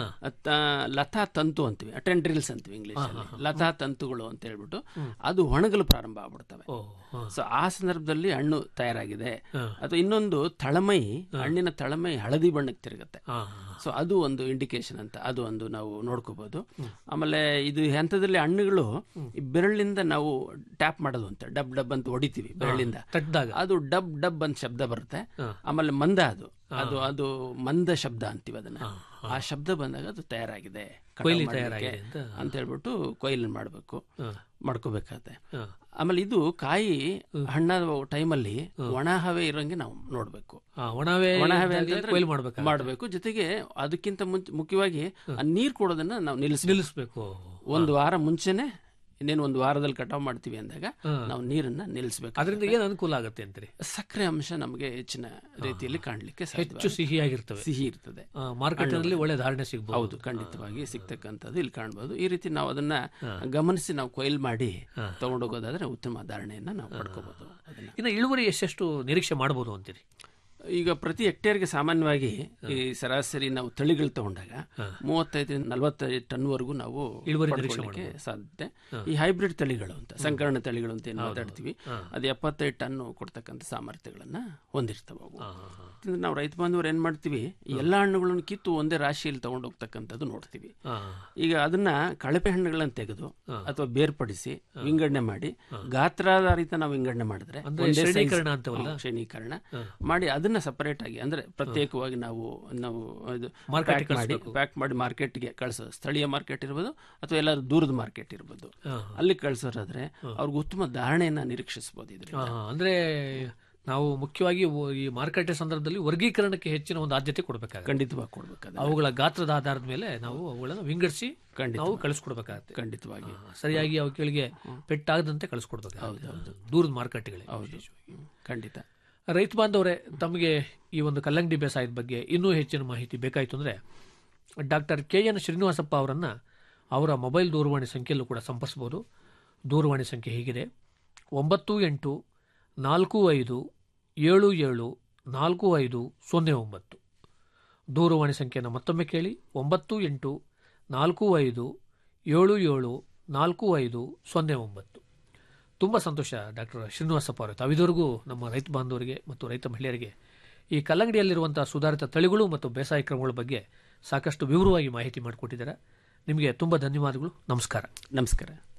S15: ತ- ಲತಾ ತಂತು ಅಂತೀವಿ ಅಟೆಂಡ್ರಿಲ್ಸ್ ಅಂತೀವಿ ಇಂಗ್ಲಿಷ್ ಲತಾ ತಂತುಗಳು ಅಂತ ಹೇಳ್ಬಿಟ್ಟು ಅದು ಒಣಗಲು ಪ್ರಾರಂಭ ಆಗ್ಬಿಡ್ತವೆ ಸೊ ಆ ಸಂದರ್ಭದಲ್ಲಿ ಹಣ್ಣು ತಯಾರಾಗಿದೆ ಅಥವಾ ಇನ್ನೊಂದು ತಳಮೈ ಹಣ್ಣಿನ ತಳಮೈ ಹಳದಿ ಬಣ್ಣಕ್ಕೆ ತಿರುಗುತ್ತೆ ಸೊ ಅದು ಒಂದು ಇಂಡಿಕೇಶನ್ ಅಂತ ಅದು ಒಂದು ನಾವು ನೋಡ್ಕೋಬಹುದು ಆಮೇಲೆ ಇದು ಹಂತದಲ್ಲಿ ಹಣ್ಣುಗಳು ಈ ಬೆರಳಿಂದ ನಾವು ಟ್ಯಾಪ್ ಮಾಡೋದು ಅಂತ ಡಬ್ ಡಬ್ ಅಂತ ಹೊಡಿತೀವಿ ಬೆರಳಿಂದ
S14: ತಟ್ಟಿದಾಗ
S15: ಅದು ಡಬ್ ಡಬ್ ಅಂತ ಶಬ್ದ ಬರುತ್ತೆ ಆಮೇಲೆ ಮಂದ ಅದು ಅದು ಅದು ಮಂದ ಶಬ್ದ ಅಂತೀವಿ ಅದನ್ನ ಆ ಶಬ್ದ ಬಂದಾಗ ಅದು ತಯಾರಾಗಿದೆ ಕಟಾವು
S14: ಕೊಯ್ಲಿ
S15: ಮಾಡ್ಲಿಕ್ಕೆ
S14: ತಯಾರಾಗಿದೆ ಅಂತ.
S15: ಅಂತ ಹೇಳ್ಬಿಟ್ಟು ಕೊಯ್ಲು ಮಾಡಬೇಕು ಮಾಡ್ಕೋಬೇಕಾಗತ್ತೆ ಆಮೇಲೆ ಇದು ಕಾಯಿ ಹಣ್ಣಾದ ಟೈಮಲ್ಲಿ ಒಣ ಹವೆ ಇರೋಂಗೆ ನಾವು ನೋಡ್ಬೇಕು
S14: ಆ, ಒಣ ಹವೆ
S15: ಒಣ ಹವೆ
S14: ಇದ್ದಾಗಲೇ
S15: ಅಂತಂದ್ರೆ
S14: ಕೊಯ್ಲು ಮಾಡ್ಬೇಕಾಗತ್ತೆ.
S15: ಮಾಡಬೇಕು ಜೊತೆಗೆ ಅದಕ್ಕಿಂತ ಮುಂಚೆ ಮುಖ್ಯವಾಗಿ ಆ ನೀರ್ ಕೊಡೋದನ್ನ ನಾವು ನಿಲ್ಲಿಸ್
S14: ನಿಲ್ಲಿಸ್ಬೇಕು
S15: ಒಂದು ವಾರ ಮುಂಚೆನೆ ಇನ್ನೇನು ಒಂದು ವಾರದಲ್ಲಿ ಕಟಾವ್ ಮಾಡ್ತೀವಿ ಅಂದಾಗ ನಾವು ನೀರನ್ನ ನಿಲ್ಲಿಸಬೇಕು
S14: ಅದರಿಂದ ಏನು ಅನುಕೂಲ ಆಗುತ್ತೆ ಅಂತೀರಿ
S15: ಸಕ್ಕರೆ ಅಂಶ ನಮಗೆ ಹೆಚ್ಚಿನ ರೀತಿಯಲ್ಲಿ ಕಾಣಲಿಕ್ಕೆ ಸಾಧ್ಯ.
S14: ಹೆಚ್ಚು ಸಿಹಿಯಾಗಿರ್ತವೆ.
S15: ಸಿಹಿ ಇರ್ತದೆ
S14: ಆ, ಮಾರುಕಟ್ಟೆನಲ್ಲಿ ಒಳ್ಳೆ ಧಾರಣೆ ಸಿಗ್ಬೋದು.
S15: ಹೌದು ಖಂಡಿತವಾಗಿ ಸಿಗ್ತಕ್ಕಂಥದ್ದು ಇಲ್ಲಿ ಕಾಣಬಹುದು ಈ ರೀತಿ ನಾವು ಅದನ್ನ ಗಮನಿಸಿ ನಾವು ಕೊಯ್ಲ್ ಮಾಡಿ ತಗೊಂಡೋಗೋದಾದ್ರೆ ಉತ್ತಮ ಧಾರಣೆಯನ್ನ ನಾವು ಪಡ್ಕೋಬಹುದು
S14: ಇನ್ನು ಇಳುವರಿ ಎಷ್ಟೆಷ್ಟು ನಿರೀಕ್ಷೆ ಮಾಡಬಹುದು ಅಂತೀರಿ
S15: ಈಗ ಪ್ರತಿ ಹೆಕ್ಟೇರ್ಗೆ ಸಾಮಾನ್ಯವಾಗಿ ಈ ಸರಾಸರಿ ನಾವು ತಳಿಗಳು ತಗೊಂಡಾಗ ಮೂವತ್ತೈದರಿಂದ ನಲವತ್ತೈದು ಟನ್ ವರೆಗೂ ನಾವು
S14: ಇಳುವರಿ ನಿರೀಕ್ಷೆ
S15: ಪಡ್ಕೊಳ್ಳಿಕ್ಕೆ ಸಾಧ್ಯತೆ ಈ ಹೈಬ್ರಿಡ್ ತಳಿಗಳು ಅಂತ ಸಂಕರಣ ತಳಿಗಳು ಅಂತ ಏನು ಮಾತಾಡ್ತೀವಿ ಅದು ಎಪ್ಪತ್ತೈದು ಟನ್ ಕೊಡ್ತಕ್ಕಂಥ ಸಾಮರ್ಥ್ಯಗಳನ್ನ ಹೊಂದಿರ್ತವೆ ಅವು ಯಾಕಂದ್ರೆ ನಾವು ರೈತ ಬಾಂಧವರು ಏನ್ ಮಾಡ್ತೀವಿ ಈ ಎಲ್ಲಾ ಹಣ್ಣುಗಳನ್ನು ಕಿತ್ತು ಒಂದೇ ರಾಶಿಯಲ್ಲಿ ತಗೊಂಡು ಹೋಗ್ತಕ್ಕಂಥದ್ದು ನೋಡ್ತೀವಿ ಈಗ ಅದನ್ನ ಕಳಪೆ ಹಣ್ಣುಗಳನ್ನ ತೆಗೆದು ಅಥವಾ ಬೇರ್ಪಡಿಸಿ ವಿಂಗಡಣೆ ಮಾಡಿ ಗಾತ್ರಾಧಾರಿತ ನಾವು ವಿಂಗಡಣೆ ಮಾಡಿದ್ರೆ
S14: ಅಂದ್ರೆ
S15: ಒಂದೇ size-
S14: ಶ್ರೇಣೀಕರಣ ಅಂತವಲ್ಲ?
S15: ಹ್ಮ್, ಶ್ರೇಣೀಕರಣ ಮಾಡಿ ಅದನ್ನ ಸಪರೇಟ್ ಆಗಿ ಅಂದ್ರೆ ಪ್ರತ್ಯೇಕವಾಗಿ ನಾವು ನಾವು ಇದು
S14: Market ಗೆ
S15: ಪ್ಯಾಕ್ ಮಾಡಿ
S14: ಕಳಿಸ್ಬೇಕು.
S15: ಪ್ಯಾಕ್ ಮಾಡಿ ಮಾರ್ಕೆಟ್ಗೆ ಕಳಿಸೋದು ಸ್ಥಳೀಯ ಮಾರ್ಕೆಟ್ ಇರ್ಬೋದು ಅಥವಾ ಎಲ್ಲಾದ್ರೂ ದೂರದ ಮಾರ್ಕೆಟ್ ಇರ್ಬೋದು
S14: ಹಾ.
S15: ಅಲ್ಲಿ ಕಳ್ಸೋರಾದ್ರೆ ಅವ್ರಿಗೆ ಉತ್ತಮ ಧಾರಣೆಯನ್ನ ನಿರೀಕ್ಷಿಸಬಹುದು ಇದರಿಂದ
S14: ಆ, ಅಂದ್ರೆ ನಾವು ಮುಖ್ಯವಾಗಿ ಒ- ಈ ಮಾರುಕಟ್ಟೆ ಸಂದರ್ಭದಲ್ಲಿ ವರ್ಗೀಕರಣಕ್ಕೆ ಹೆಚ್ಚಿನ ಒಂದು ಆದ್ಯತೆ ಕೊಡಬೇಕಾಗುತ್ತೆ
S15: ಖಂಡಿತವಾಗಿ ಕೊಡ್ಬೇಕಾಗುತ್ತೆ
S14: ಅವುಗಳ ಗಾತ್ರದ ಆಧಾರದ ಮೇಲೆ ನಾವು ಅವುಗಳನ್ನು ವಿಂಗಡಿಸಿ ನಾವು ಕಳಿಸ್ಕೊಡ್ಬೇಕಾಗತ್ತೆ
S15: ಖಂಡಿತವಾಗಿ
S14: ಆ, ಸರಿಯಾಗಿ ಅವುಗಳಿಗೆ ಪೆಟ್ಟಾಗದಂತೆ ಕಳಿಸ್ಕೊಡ್ಬೇಕಾಗುತ್ತೆ ದೂರದ ಮಾರುಕಟ್ಟೆಗಳಿಗೆ
S15: ಹೌದು ಖಂಡಿತ
S14: ರೈತ ಬಾಂಧವರೇ ತಮಗೆ ಈ ಒಂದು ಕಲ್ಲಂಗಡಿ ಬೇಸಾಯದ ಬಗ್ಗೆ ಇನ್ನೂ ಹೆಚ್ಚಿನ ಮಾಹಿತಿ ಬೇಕಾಯಿತು ಅಂದರೆ ಡಾಕ್ಟರ್ ಕೆ ಎನ್ ಶ್ರೀನಿವಾಸಪ್ಪ ಅವರನ್ನು ಅವರ ಮೊಬೈಲ್ ದೂರವಾಣಿ ಸಂಖ್ಯೆಯಲ್ಲೂ ಕೂಡ ಸಂಪರ್ಸ್ಬೋದು ದೂರವಾಣಿ ಸಂಖ್ಯೆ ಹೀಗಿದೆ ಒಂಬತ್ತು ಎಂಟು ನಾಲ್ಕು ಐದು ಏಳು ಏಳು ನಾಲ್ಕು ಐದು ಸೊನ್ನೆ ಒಂಬತ್ತು ದೂರವಾಣಿ ಸಂಖ್ಯೆಯನ್ನು ಮತ್ತೊಮ್ಮೆ ಕೇಳಿ ಒಂಬತ್ತು ಎಂಟು ನಾಲ್ಕು ಐದು ಏಳು ಏಳು ನಾಲ್ಕು ಐದು ಸೊನ್ನೆ ಒಂಬತ್ತು ತುಂಬ ಸಂತೋಷ ಡಾಕ್ಟರ್ ಶ್ರೀನಿವಾಸಪ್ಪ ಅವರೇ ತಾವಿದುವರೆಗೂ ನಮ್ಮ ರೈತ ಬಾಂಧವರಿಗೆ ಮತ್ತು ರೈತ ಮಹಿಳೆಯರಿಗೆ ಈ ಕಲ್ಲಂಗಡಿಯಲ್ಲಿರುವಂಥ ಸುಧಾರಿತ ತಳಿಗಳು ಮತ್ತು ಬೇಸಾಯ ಕ್ರಮಗಳ ಬಗ್ಗೆ ಸಾಕಷ್ಟು ವಿವರವಾಗಿ ಮಾಹಿತಿ ಮಾಡಿಕೊಟ್ಟಿದ್ದಾರೆ ನಿಮಗೆ ತುಂಬ ಧನ್ಯವಾದಗಳು ನಮಸ್ಕಾರ
S15: ನಮಸ್ಕಾರ